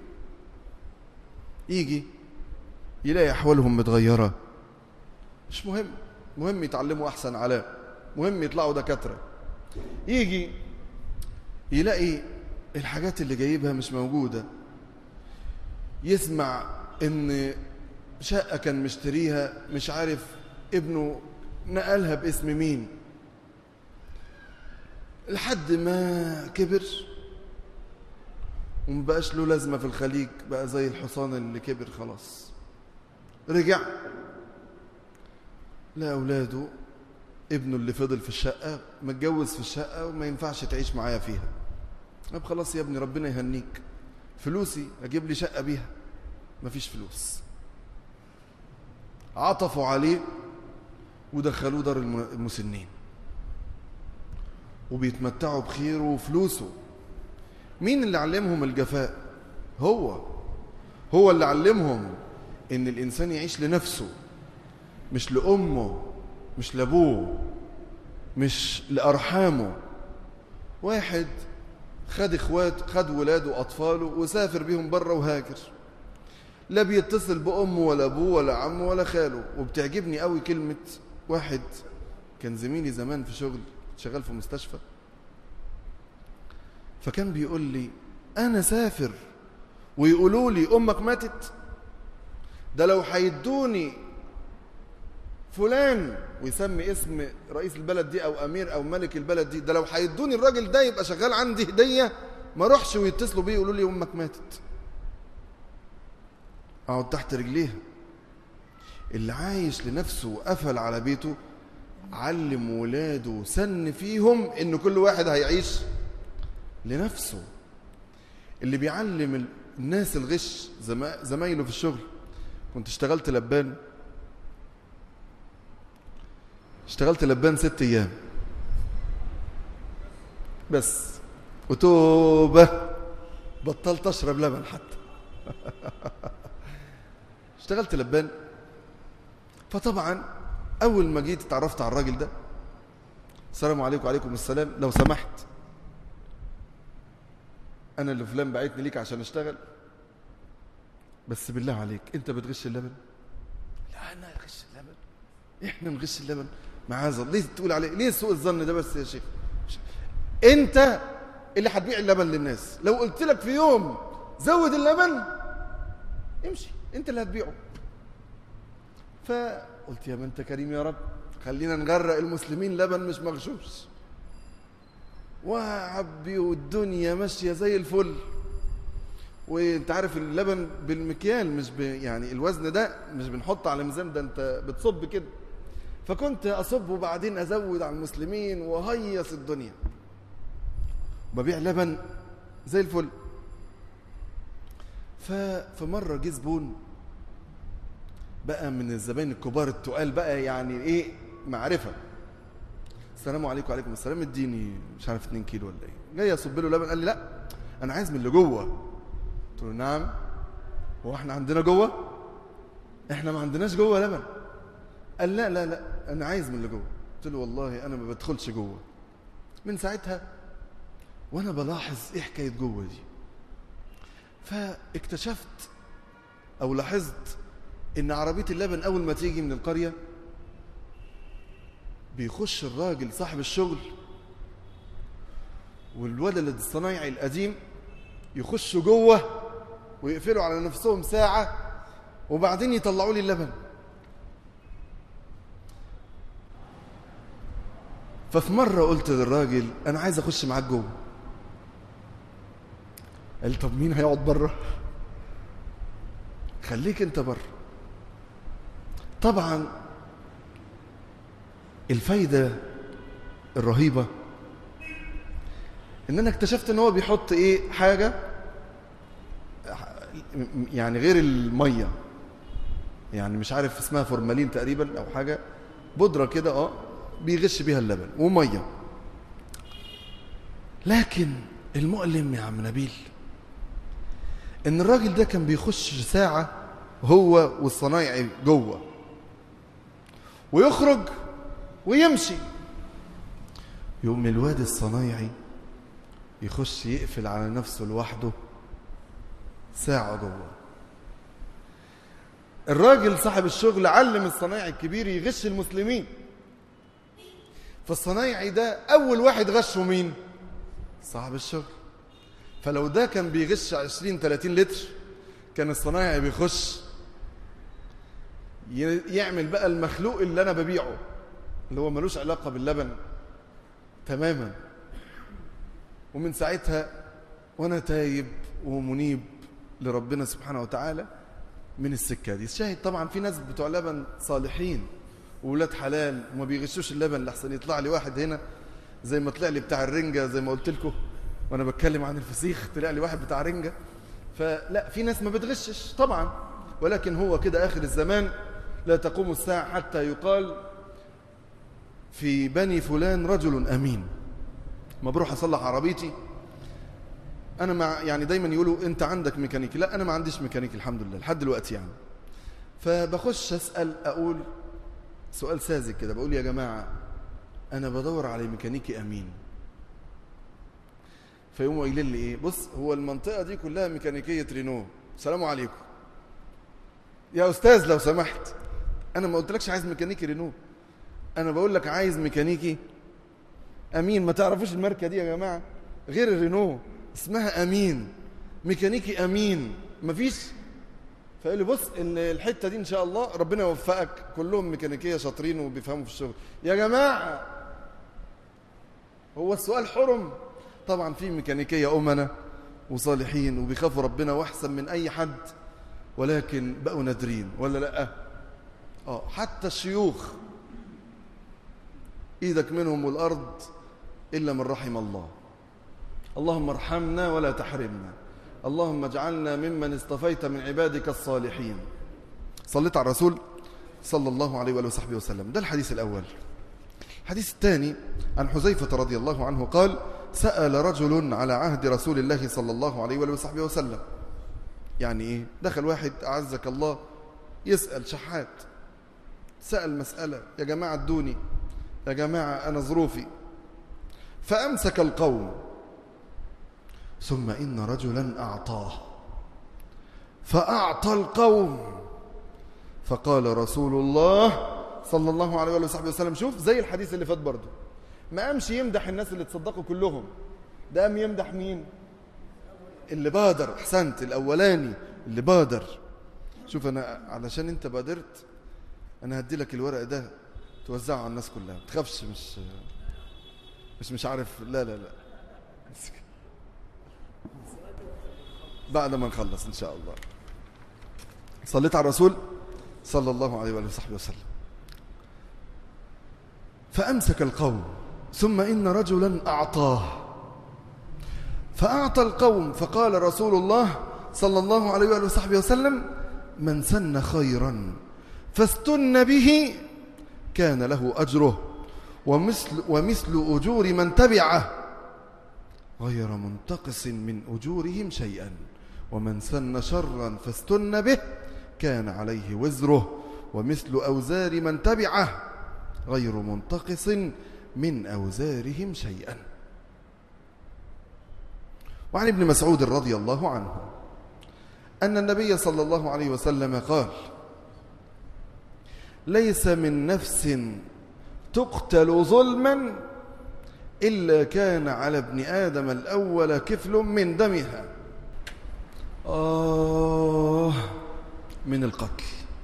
يجي يلاقي أحوالهم متغيرة مش مهم مهم يتعلموا أحسن علاء مهم يطلعوا دكاترة يجي يلاقي الحاجات اللي جايبها مش موجودة يسمع ان شقة كان مشتريها مش عارف ابنه نقلها باسم مين لحد ما كبر ومبقاش له لازمة في الخليج بقى زي الحصان اللي كبر خلاص رجع لا أولاده ابنه اللي فضل في الشقة متجوز في الشقة وما ينفعش تعيش معايا فيها طب خلاص يا ابني ربنا يهنيك فلوسي اجيب لي شقه بيها مفيش فلوس عطفوا عليه ودخلوه دار المسنين وبيتمتعوا بخيره وفلوسه مين اللي علمهم الجفاء هو هو اللي علمهم ان الانسان يعيش لنفسه مش لامه مش لابوه مش لارحامه واحد خد اخوات خد ولاده واطفاله وسافر بيهم بره وهاجر لا بيتصل بامه ولا ابوه ولا عمه ولا خاله وبتعجبني قوي كلمه واحد كان زميلي زمان في شغل شغال في مستشفى فكان بيقول لي انا سافر ويقولوا لي امك ماتت ده لو هيدوني فلان ويسمي اسم رئيس البلد دي او امير او ملك البلد دي ده لو هيدوني الراجل ده يبقى شغال عندي هديه ما اروحش ويتصلوا بيه يقولوا لي امك ماتت اقعد تحت رجليها اللي عايش لنفسه وقفل على بيته علم ولاده سن فيهم ان كل واحد هيعيش لنفسه اللي بيعلم الناس الغش زمايله في الشغل كنت اشتغلت لبان اشتغلت لبان ست ايام بس وتوبة بطلت اشرب لبن حتى اشتغلت لبان فطبعا اول ما جيت اتعرفت على الراجل ده السلام عليكم وعليكم السلام لو سمحت انا اللي فلان بعتني ليك عشان اشتغل بس بالله عليك انت بتغش اللبن لا انا اغش اللبن احنا نغش اللبن معاذ الله ليه تقول عليه ليه سوء الظن ده بس يا شيخ انت اللي هتبيع اللبن للناس لو قلت لك في يوم زود اللبن امشي انت اللي هتبيعه فقلت يا من انت كريم يا رب خلينا نغرق المسلمين لبن مش مغشوش وعبي والدنيا ماشيه زي الفل وانت عارف اللبن بالمكيال مش ب... يعني الوزن ده مش بنحط على ميزان ده انت بتصب كده فكنت اصب وبعدين ازود على المسلمين وهيص الدنيا ببيع لبن زي الفل فمره جه زبون بقى من الزباين الكبار التقال بقى يعني ايه معرفه السلام عليكم وعليكم السلام اديني مش عارف 2 كيلو ولا ايه جاي اصب له لبن قال لي لا انا عايز من اللي جوه قلت له نعم هو احنا عندنا جوه احنا ما عندناش جوه لبن قال لا لا لا انا عايز من اللي جوه قلت له والله انا ما بدخلش جوه من ساعتها وانا بلاحظ ايه حكايه جوه دي فاكتشفت او لاحظت ان عربيه اللبن اول ما تيجي من القريه بيخش الراجل صاحب الشغل والولد الصنايعي القديم يخشوا جوه ويقفلوا على نفسهم ساعة وبعدين يطلعوا لي اللبن ففي مرة قلت للراجل أنا عايز أخش معاك جوه قال طب مين هيقعد بره خليك أنت بره طبعا الفايدة الرهيبة ان انا اكتشفت ان هو بيحط ايه حاجة يعني غير المية يعني مش عارف اسمها فورمالين تقريبا او حاجة بودرة كده اه بيغش بيها اللبن ومية لكن المؤلم يا عم نبيل ان الراجل ده كان بيخش ساعة هو والصنايعي جوه ويخرج ويمشي يوم الواد الصنايعي يخش يقفل على نفسه لوحده ساعة جوه الراجل صاحب الشغل علم الصنايعي الكبير يغش المسلمين فالصنايعي ده أول واحد غشه مين؟ صاحب الشغل فلو ده كان بيغش 20 30 لتر كان الصنايعي بيخش يعمل بقى المخلوق اللي أنا ببيعه اللي هو ملوش علاقة باللبن تماما ومن ساعتها وأنا تايب ومنيب لربنا سبحانه وتعالى من السكة دي الشاهد طبعا في ناس بتوع لبن صالحين وولاد حلال وما بيغشوش اللبن لحسن يطلع لي واحد هنا زي ما طلع لي بتاع الرنجة زي ما قلت لكم وانا بتكلم عن الفسيخ طلع لي واحد بتاع رنجة فلا في ناس ما بتغشش طبعا ولكن هو كده آخر الزمان لا تقوم الساعة حتى يقال في بني فلان رجل أمين ما بروح أصلح عربيتي أنا مع يعني دايما يقولوا أنت عندك ميكانيكي لا أنا ما عنديش ميكانيكي الحمد لله لحد دلوقتي يعني فبخش أسأل أقول سؤال ساذج كده بقول يا جماعة أنا بدور على ميكانيكي أمين فيقوموا قايلين لي إيه بص هو المنطقة دي كلها ميكانيكية رينو السلام عليكم يا أستاذ لو سمحت أنا ما قلتلكش عايز ميكانيكي رينو أنا بقول لك عايز ميكانيكي أمين ما تعرفوش الماركة دي يا جماعة غير الرينو اسمها أمين ميكانيكي أمين مفيش فقال لي بص ان الحته دي ان شاء الله ربنا يوفقك كلهم ميكانيكيه شاطرين وبيفهموا في الشغل يا جماعه هو السؤال حرم طبعا في ميكانيكيه امنه وصالحين وبيخافوا ربنا واحسن من اي حد ولكن بقوا نادرين ولا لا اه حتى الشيوخ ايدك منهم والارض الا من رحم الله اللهم ارحمنا ولا تحرمنا اللهم اجعلنا ممن اصطفيت من عبادك الصالحين صليت على الرسول صلى الله عليه وآله وصحبه وسلم ده الحديث الأول الحديث الثاني عن حذيفة رضي الله عنه قال سأل رجل على عهد رسول الله صلى الله عليه وآله وصحبه وسلم يعني إيه دخل واحد أعزك الله يسأل شحات سأل مسألة يا جماعة ادوني يا جماعة أنا ظروفي فأمسك القوم ثم إن رجلا أعطاه فأعطى القوم فقال رسول الله صلى الله عليه وصحبه وسلم شوف زي الحديث اللي فات برضه ما قامش يمدح الناس اللي تصدقوا كلهم ده قام يمدح مين اللي بادر احسنت الاولاني اللي بادر شوف انا علشان انت بادرت انا هدي لك الورق ده توزعه على الناس كلها ما تخافش مش مش مش عارف لا لا لا بعد ما نخلص إن شاء الله صليت على الرسول صلى الله عليه وآله وصحبه وسلم فأمسك القوم ثم إن رجلا أعطاه فأعطى القوم فقال رسول الله صلى الله عليه وآله وصحبه وسلم من سن خيرا فاستن به كان له أجره ومثل, ومثل أجور من تبعه غير منتقص من أجورهم شيئا ومن سن شرا فاستن به كان عليه وزره ومثل أوزار من تبعه غير منتقص من أوزارهم شيئا وعن ابن مسعود رضي الله عنه أن النبي صلى الله عليه وسلم قال ليس من نفس تقتل ظلما إلا كان على ابن آدم الأول كفل من دمها آه من القتل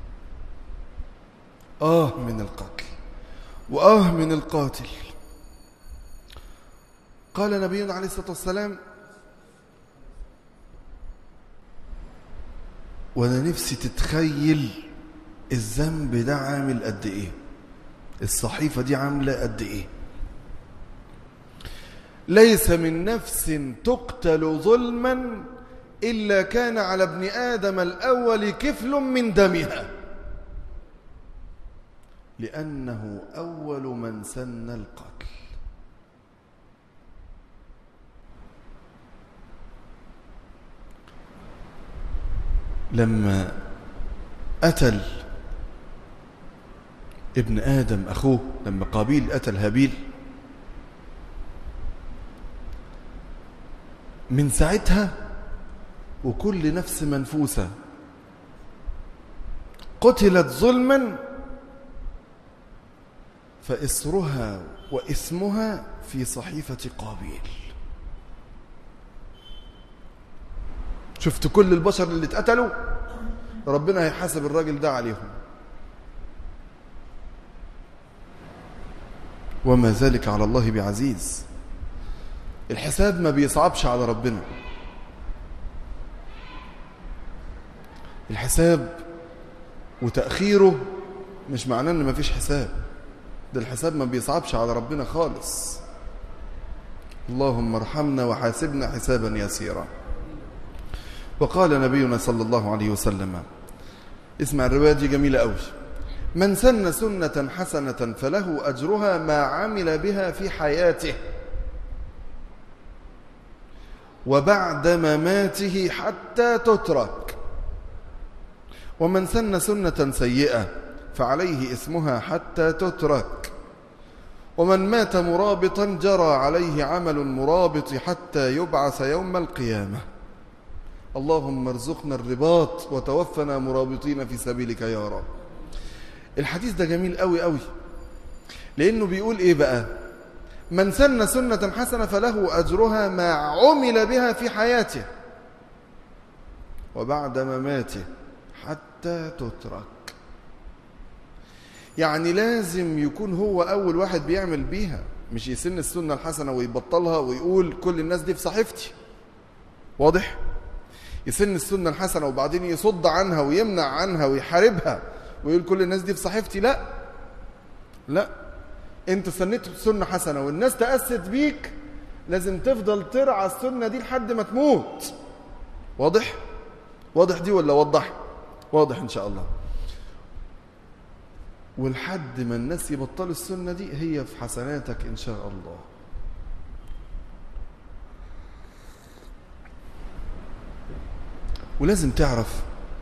آه من القتل وآه من القاتل قال نبينا عليه الصلاة والسلام وانا نفسي تتخيل الذنب ده عامل قد ايه الصحيفة دي عاملة قد ايه ليس من نفس تقتل ظلما إلا كان على ابن آدم الأول كفل من دمها لأنه أول من سن القتل لما قتل ابن آدم أخوه لما قابيل قتل هابيل من ساعتها وكل نفس منفوسة قتلت ظلما فإسرها وإسمها في صحيفة قابيل شفت كل البشر اللي اتقتلوا ربنا هيحاسب الراجل ده عليهم وما ذلك على الله بعزيز الحساب ما بيصعبش على ربنا الحساب وتأخيره مش معناه ان مفيش حساب ده الحساب ما بيصعبش على ربنا خالص اللهم ارحمنا وحاسبنا حسابا يسيرا وقال نبينا صلى الله عليه وسلم اسمع الرواية دي جميلة قوي من سن سنة حسنة فله أجرها ما عمل بها في حياته وبعد مماته حتى تترك ومن سن سنة سيئة فعليه اسمها حتى تترك ومن مات مرابطا جرى عليه عمل المرابط حتى يبعث يوم القيامة اللهم ارزقنا الرباط وتوفنا مرابطين في سبيلك يا رب الحديث ده جميل قوي قوي لأنه بيقول إيه بقى من سن سنة حسنة فله أجرها ما عمل بها في حياته وبعد مماته حتى تترك يعني لازم يكون هو أول واحد بيعمل بيها مش يسن السنة الحسنة ويبطلها ويقول كل الناس دي في صحيفتي واضح؟ يسن السنة الحسنة وبعدين يصد عنها ويمنع عنها ويحاربها ويقول كل الناس دي في صحيفتي لا لا انت سنيت سنة حسنة والناس تأست بيك لازم تفضل ترعى السنة دي لحد ما تموت واضح واضح دي ولا وضح واضح ان شاء الله ولحد ما الناس يبطلوا السنة دي هي في حسناتك ان شاء الله ولازم تعرف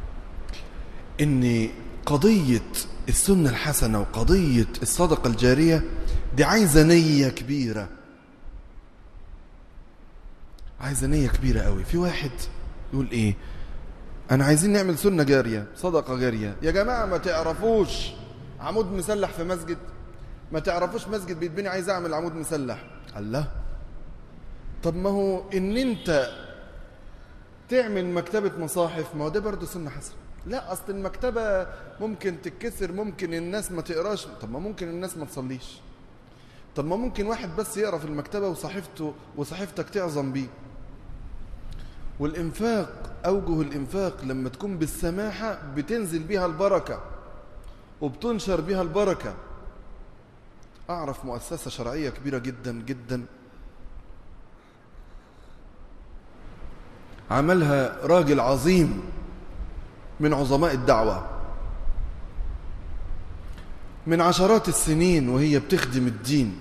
ان قضية السنة الحسنة وقضية الصدقة الجارية دي عايزة نية كبيرة عايزة نية كبيرة قوي في واحد يقول ايه انا عايزين نعمل سنة جارية صدقة جارية يا جماعة ما تعرفوش عمود مسلح في مسجد ما تعرفوش مسجد بيتبني عايز اعمل عمود مسلح الله طب ما هو ان انت تعمل مكتبة مصاحف ما هو ده برضه سنة حسنة لا أصل المكتبة ممكن تتكسر ممكن الناس ما تقراش طب ما ممكن الناس ما تصليش طب ما ممكن واحد بس يقرا في المكتبة وصحيفته وصحيفتك تعظم بيه والإنفاق أوجه الإنفاق لما تكون بالسماحة بتنزل بيها البركة وبتنشر بيها البركة أعرف مؤسسة شرعية كبيرة جدا جدا عملها راجل عظيم من عظماء الدعوة من عشرات السنين وهي بتخدم الدين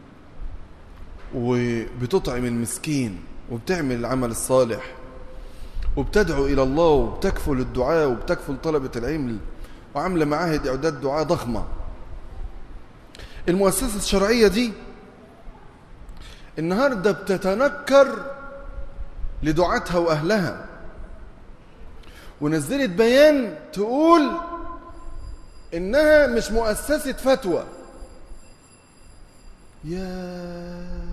وبتطعم المسكين وبتعمل العمل الصالح وبتدعو إلى الله وبتكفل الدعاء وبتكفل طلبة العلم وعاملة معاهد إعداد دعاء ضخمة المؤسسة الشرعية دي النهاردة بتتنكر لدعاتها وأهلها ونزلت بيان تقول إنها مش مؤسسة فتوى يا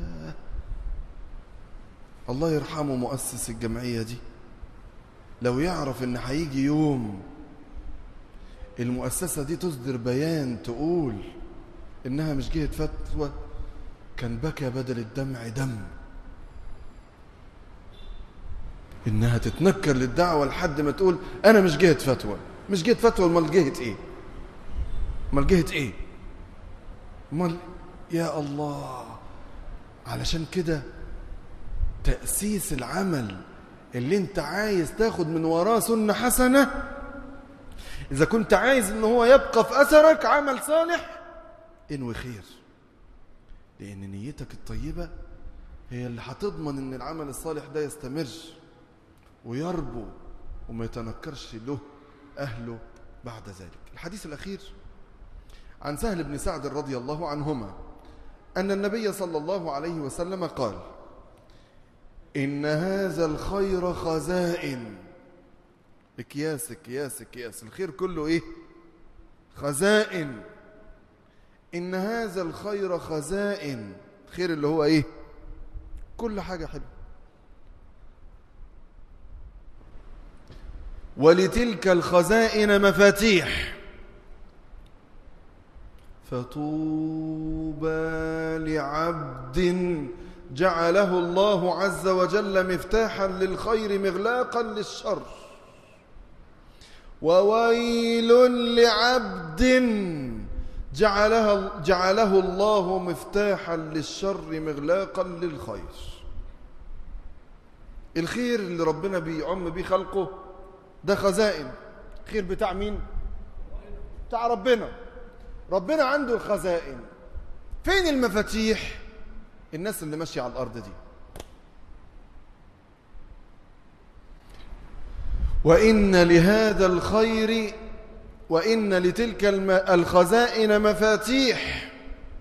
الله يرحمه مؤسس الجمعية دي لو يعرف إن هيجي يوم المؤسسة دي تصدر بيان تقول إنها مش جهة فتوى كان بكى بدل الدمع دم إنها تتنكر للدعوة لحد ما تقول أنا مش جهة فتوى مش جهة فتوى أمال جهة إيه أمال جهة إيه أمال يا الله علشان كده تأسيس العمل اللي انت عايز تاخد من وراه سنة حسنة إذا كنت عايز إن هو يبقى في أثرك عمل صالح انوي خير لأن نيتك الطيبة هي اللي هتضمن إن العمل الصالح ده يستمر ويربو وما يتنكرش له أهله بعد ذلك الحديث الأخير عن سهل بن سعد رضي الله عنهما أن النبي صلى الله عليه وسلم قال إن هذا الخير خزائن اكياس اكياس اكياس الخير كله ايه خزائن إن هذا الخير خزائن خير اللي هو ايه كل حاجة حلوة ولتلك الخزائن مفاتيح فطوبى لعبد جعله الله عز وجل مفتاحا للخير مغلاقا للشر وويل لعبد جعلها جعله الله مفتاحا للشر مغلاقا للخير الخير اللي ربنا بيعم بيه خلقه ده خزائن خير بتاع مين بتاع ربنا ربنا عنده الخزائن فين المفاتيح الناس اللي ماشيه على الارض دي وان لهذا الخير وان لتلك الخزائن مفاتيح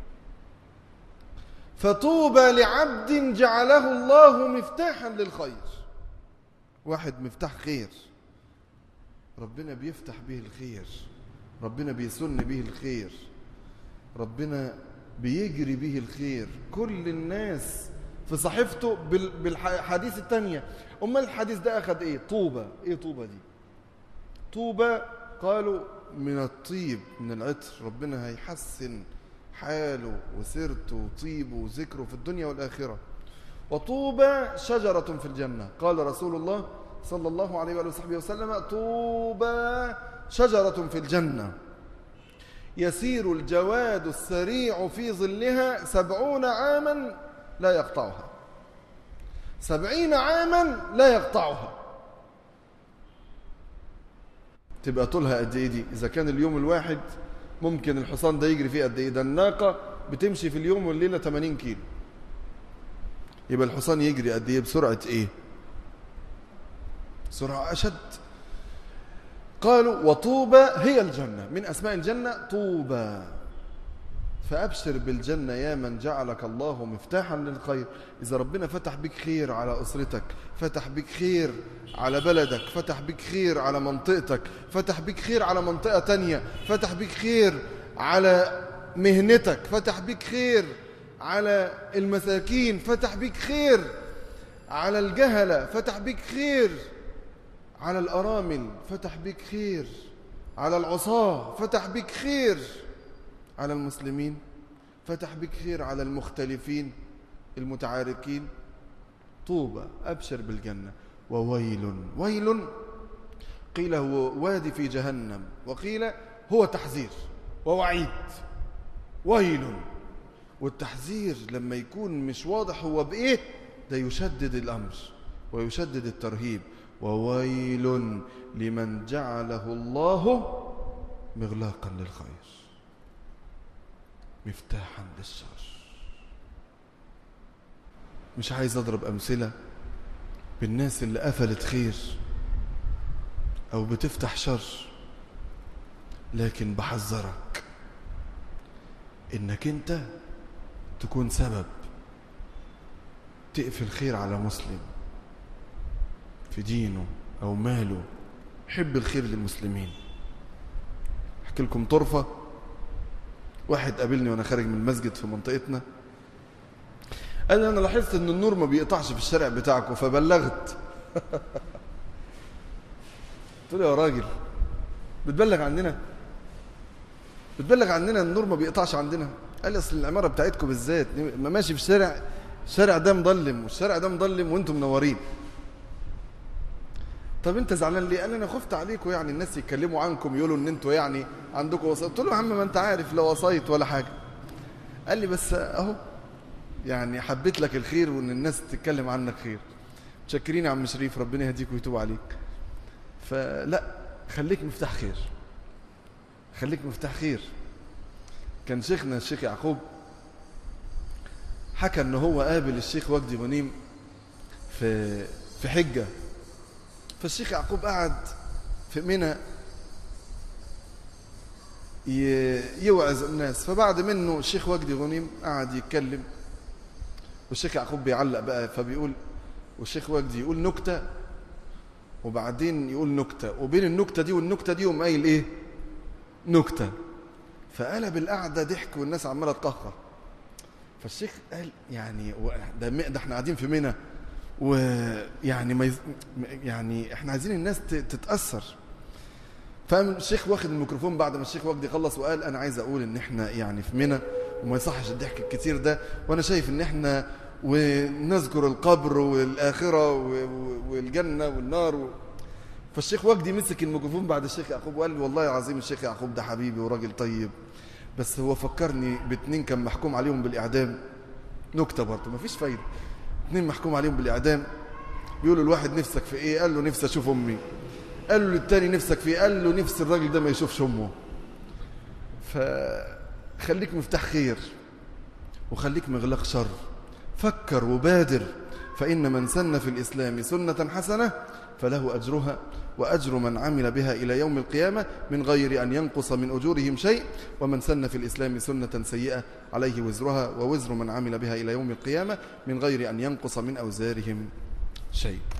فطوبى لعبد جعله الله مفتاحا للخير واحد مفتاح خير ربنا بيفتح به الخير ربنا بيسن به الخير ربنا بيجري به الخير كل الناس في صحيفته بالحديث الثانية أمال الحديث ده أخذ إيه طوبة إيه طوبة دي طوبة قالوا من الطيب من العطر ربنا هيحسن حاله وسيرته وطيبه وذكره في الدنيا والآخرة وطوبى شجرة في الجنة قال رسول الله صلى الله عليه وآله وصحبه وسلم طوبى شجرة في الجنة يسير الجواد السريع في ظلها سبعون عاما لا يقطعها سبعين عاما لا يقطعها تبقى طولها قد ايه دي اذا كان اليوم الواحد ممكن الحصان ده يجري فيه قد ايه ده الناقه بتمشي في اليوم والليله 80 كيلو يبقى الحصان يجري قد ايه بسرعه ايه سرعه اشد قالوا وطوبى هي الجنة من أسماء الجنة طوبى فأبشر بالجنة يا من جعلك الله مفتاحا للخير إذا ربنا فتح بك خير على أسرتك فتح بك خير على بلدك فتح بك خير على منطقتك فتح بك خير على منطقة تانية فتح بك خير على مهنتك فتح بك خير على المساكين فتح بك خير على الجهلة فتح بك خير على الأرامل فتح بك خير على العصاة فتح بك خير على المسلمين فتح بك خير على المختلفين المتعاركين طوبى أبشر بالجنة وويل ويل قيل هو وادي في جهنم وقيل هو تحذير ووعيد ويل والتحذير لما يكون مش واضح هو بإيه ده يشدد الأمر ويشدد الترهيب وويل لمن جعله الله مغلاقا للخير مفتاحا للشر مش عايز اضرب امثله بالناس اللي قفلت خير او بتفتح شر لكن بحذرك انك انت تكون سبب تقفل خير على مسلم في دينه أو ماله يحب الخير للمسلمين احكي لكم طرفة واحد قابلني وانا خارج من المسجد في منطقتنا قال لي انا لاحظت ان النور ما بيقطعش في الشارع بتاعكم فبلغت قلت له يا راجل بتبلغ عننا بتبلغ عننا النور ما بيقطعش عندنا قال لي اصل العماره بتاعتكم بالذات ما ماشي في الشارع الشارع ده مظلم والشارع ده مظلم وانتم منورين طب انت زعلان ليه قال انا خفت عليكم يعني الناس يتكلموا عنكم يقولوا ان انتوا يعني عندكم وسايط قلت له يا عم ما انت عارف لا وسايط ولا حاجه قال لي بس اهو يعني حبيت لك الخير وان الناس تتكلم عنك خير متشكرين يا عم شريف ربنا يهديك ويتوب عليك فلا خليك مفتاح خير خليك مفتاح خير كان شيخنا الشيخ يعقوب حكى ان هو قابل الشيخ وجدي غنيم في في حجه فالشيخ يعقوب قعد في منى يوعظ الناس فبعد منه الشيخ وجدي غنيم قعد يتكلم والشيخ يعقوب بيعلق بقى فبيقول والشيخ وجدي يقول نكتة وبعدين يقول نكتة وبين النكتة دي والنكتة دي يقوم قايل ايه نكتة فقلب القعدة ضحك والناس عمالة تقهقر فالشيخ قال يعني ده ده احنا قاعدين في منى ويعني ما يز... يعني احنا عايزين الناس تتاثر فقام الشيخ واخد الميكروفون بعد ما الشيخ وجدي خلص وقال انا عايز اقول ان احنا يعني في منى وما يصحش الضحك الكتير ده وانا شايف ان احنا ونذكر القبر والاخره والجنه والنار و... فالشيخ وجدي مسك الميكروفون بعد الشيخ يعقوب وقال والله العظيم الشيخ يعقوب ده حبيبي وراجل طيب بس هو فكرني باتنين كان محكوم عليهم بالاعدام نكته برضه مفيش فايده اتنين محكوم عليهم بالإعدام بيقولوا الواحد نفسك في إيه قال له نفسي أشوف أمي قال له للتاني نفسك في إيه قال له نفس الراجل ده ما يشوفش أمه فخليك مفتاح خير وخليك مغلق شر فكر وبادر فإن من سن في الإسلام سنة حسنة فله أجرها وأجر من عمل بها إلى يوم القيامة من غير أن ينقص من أجورهم شيء ومن سن في الإسلام سنة سيئة عليه وزرها ووزر من عمل بها إلى يوم القيامة من غير أن ينقص من أوزارهم شيء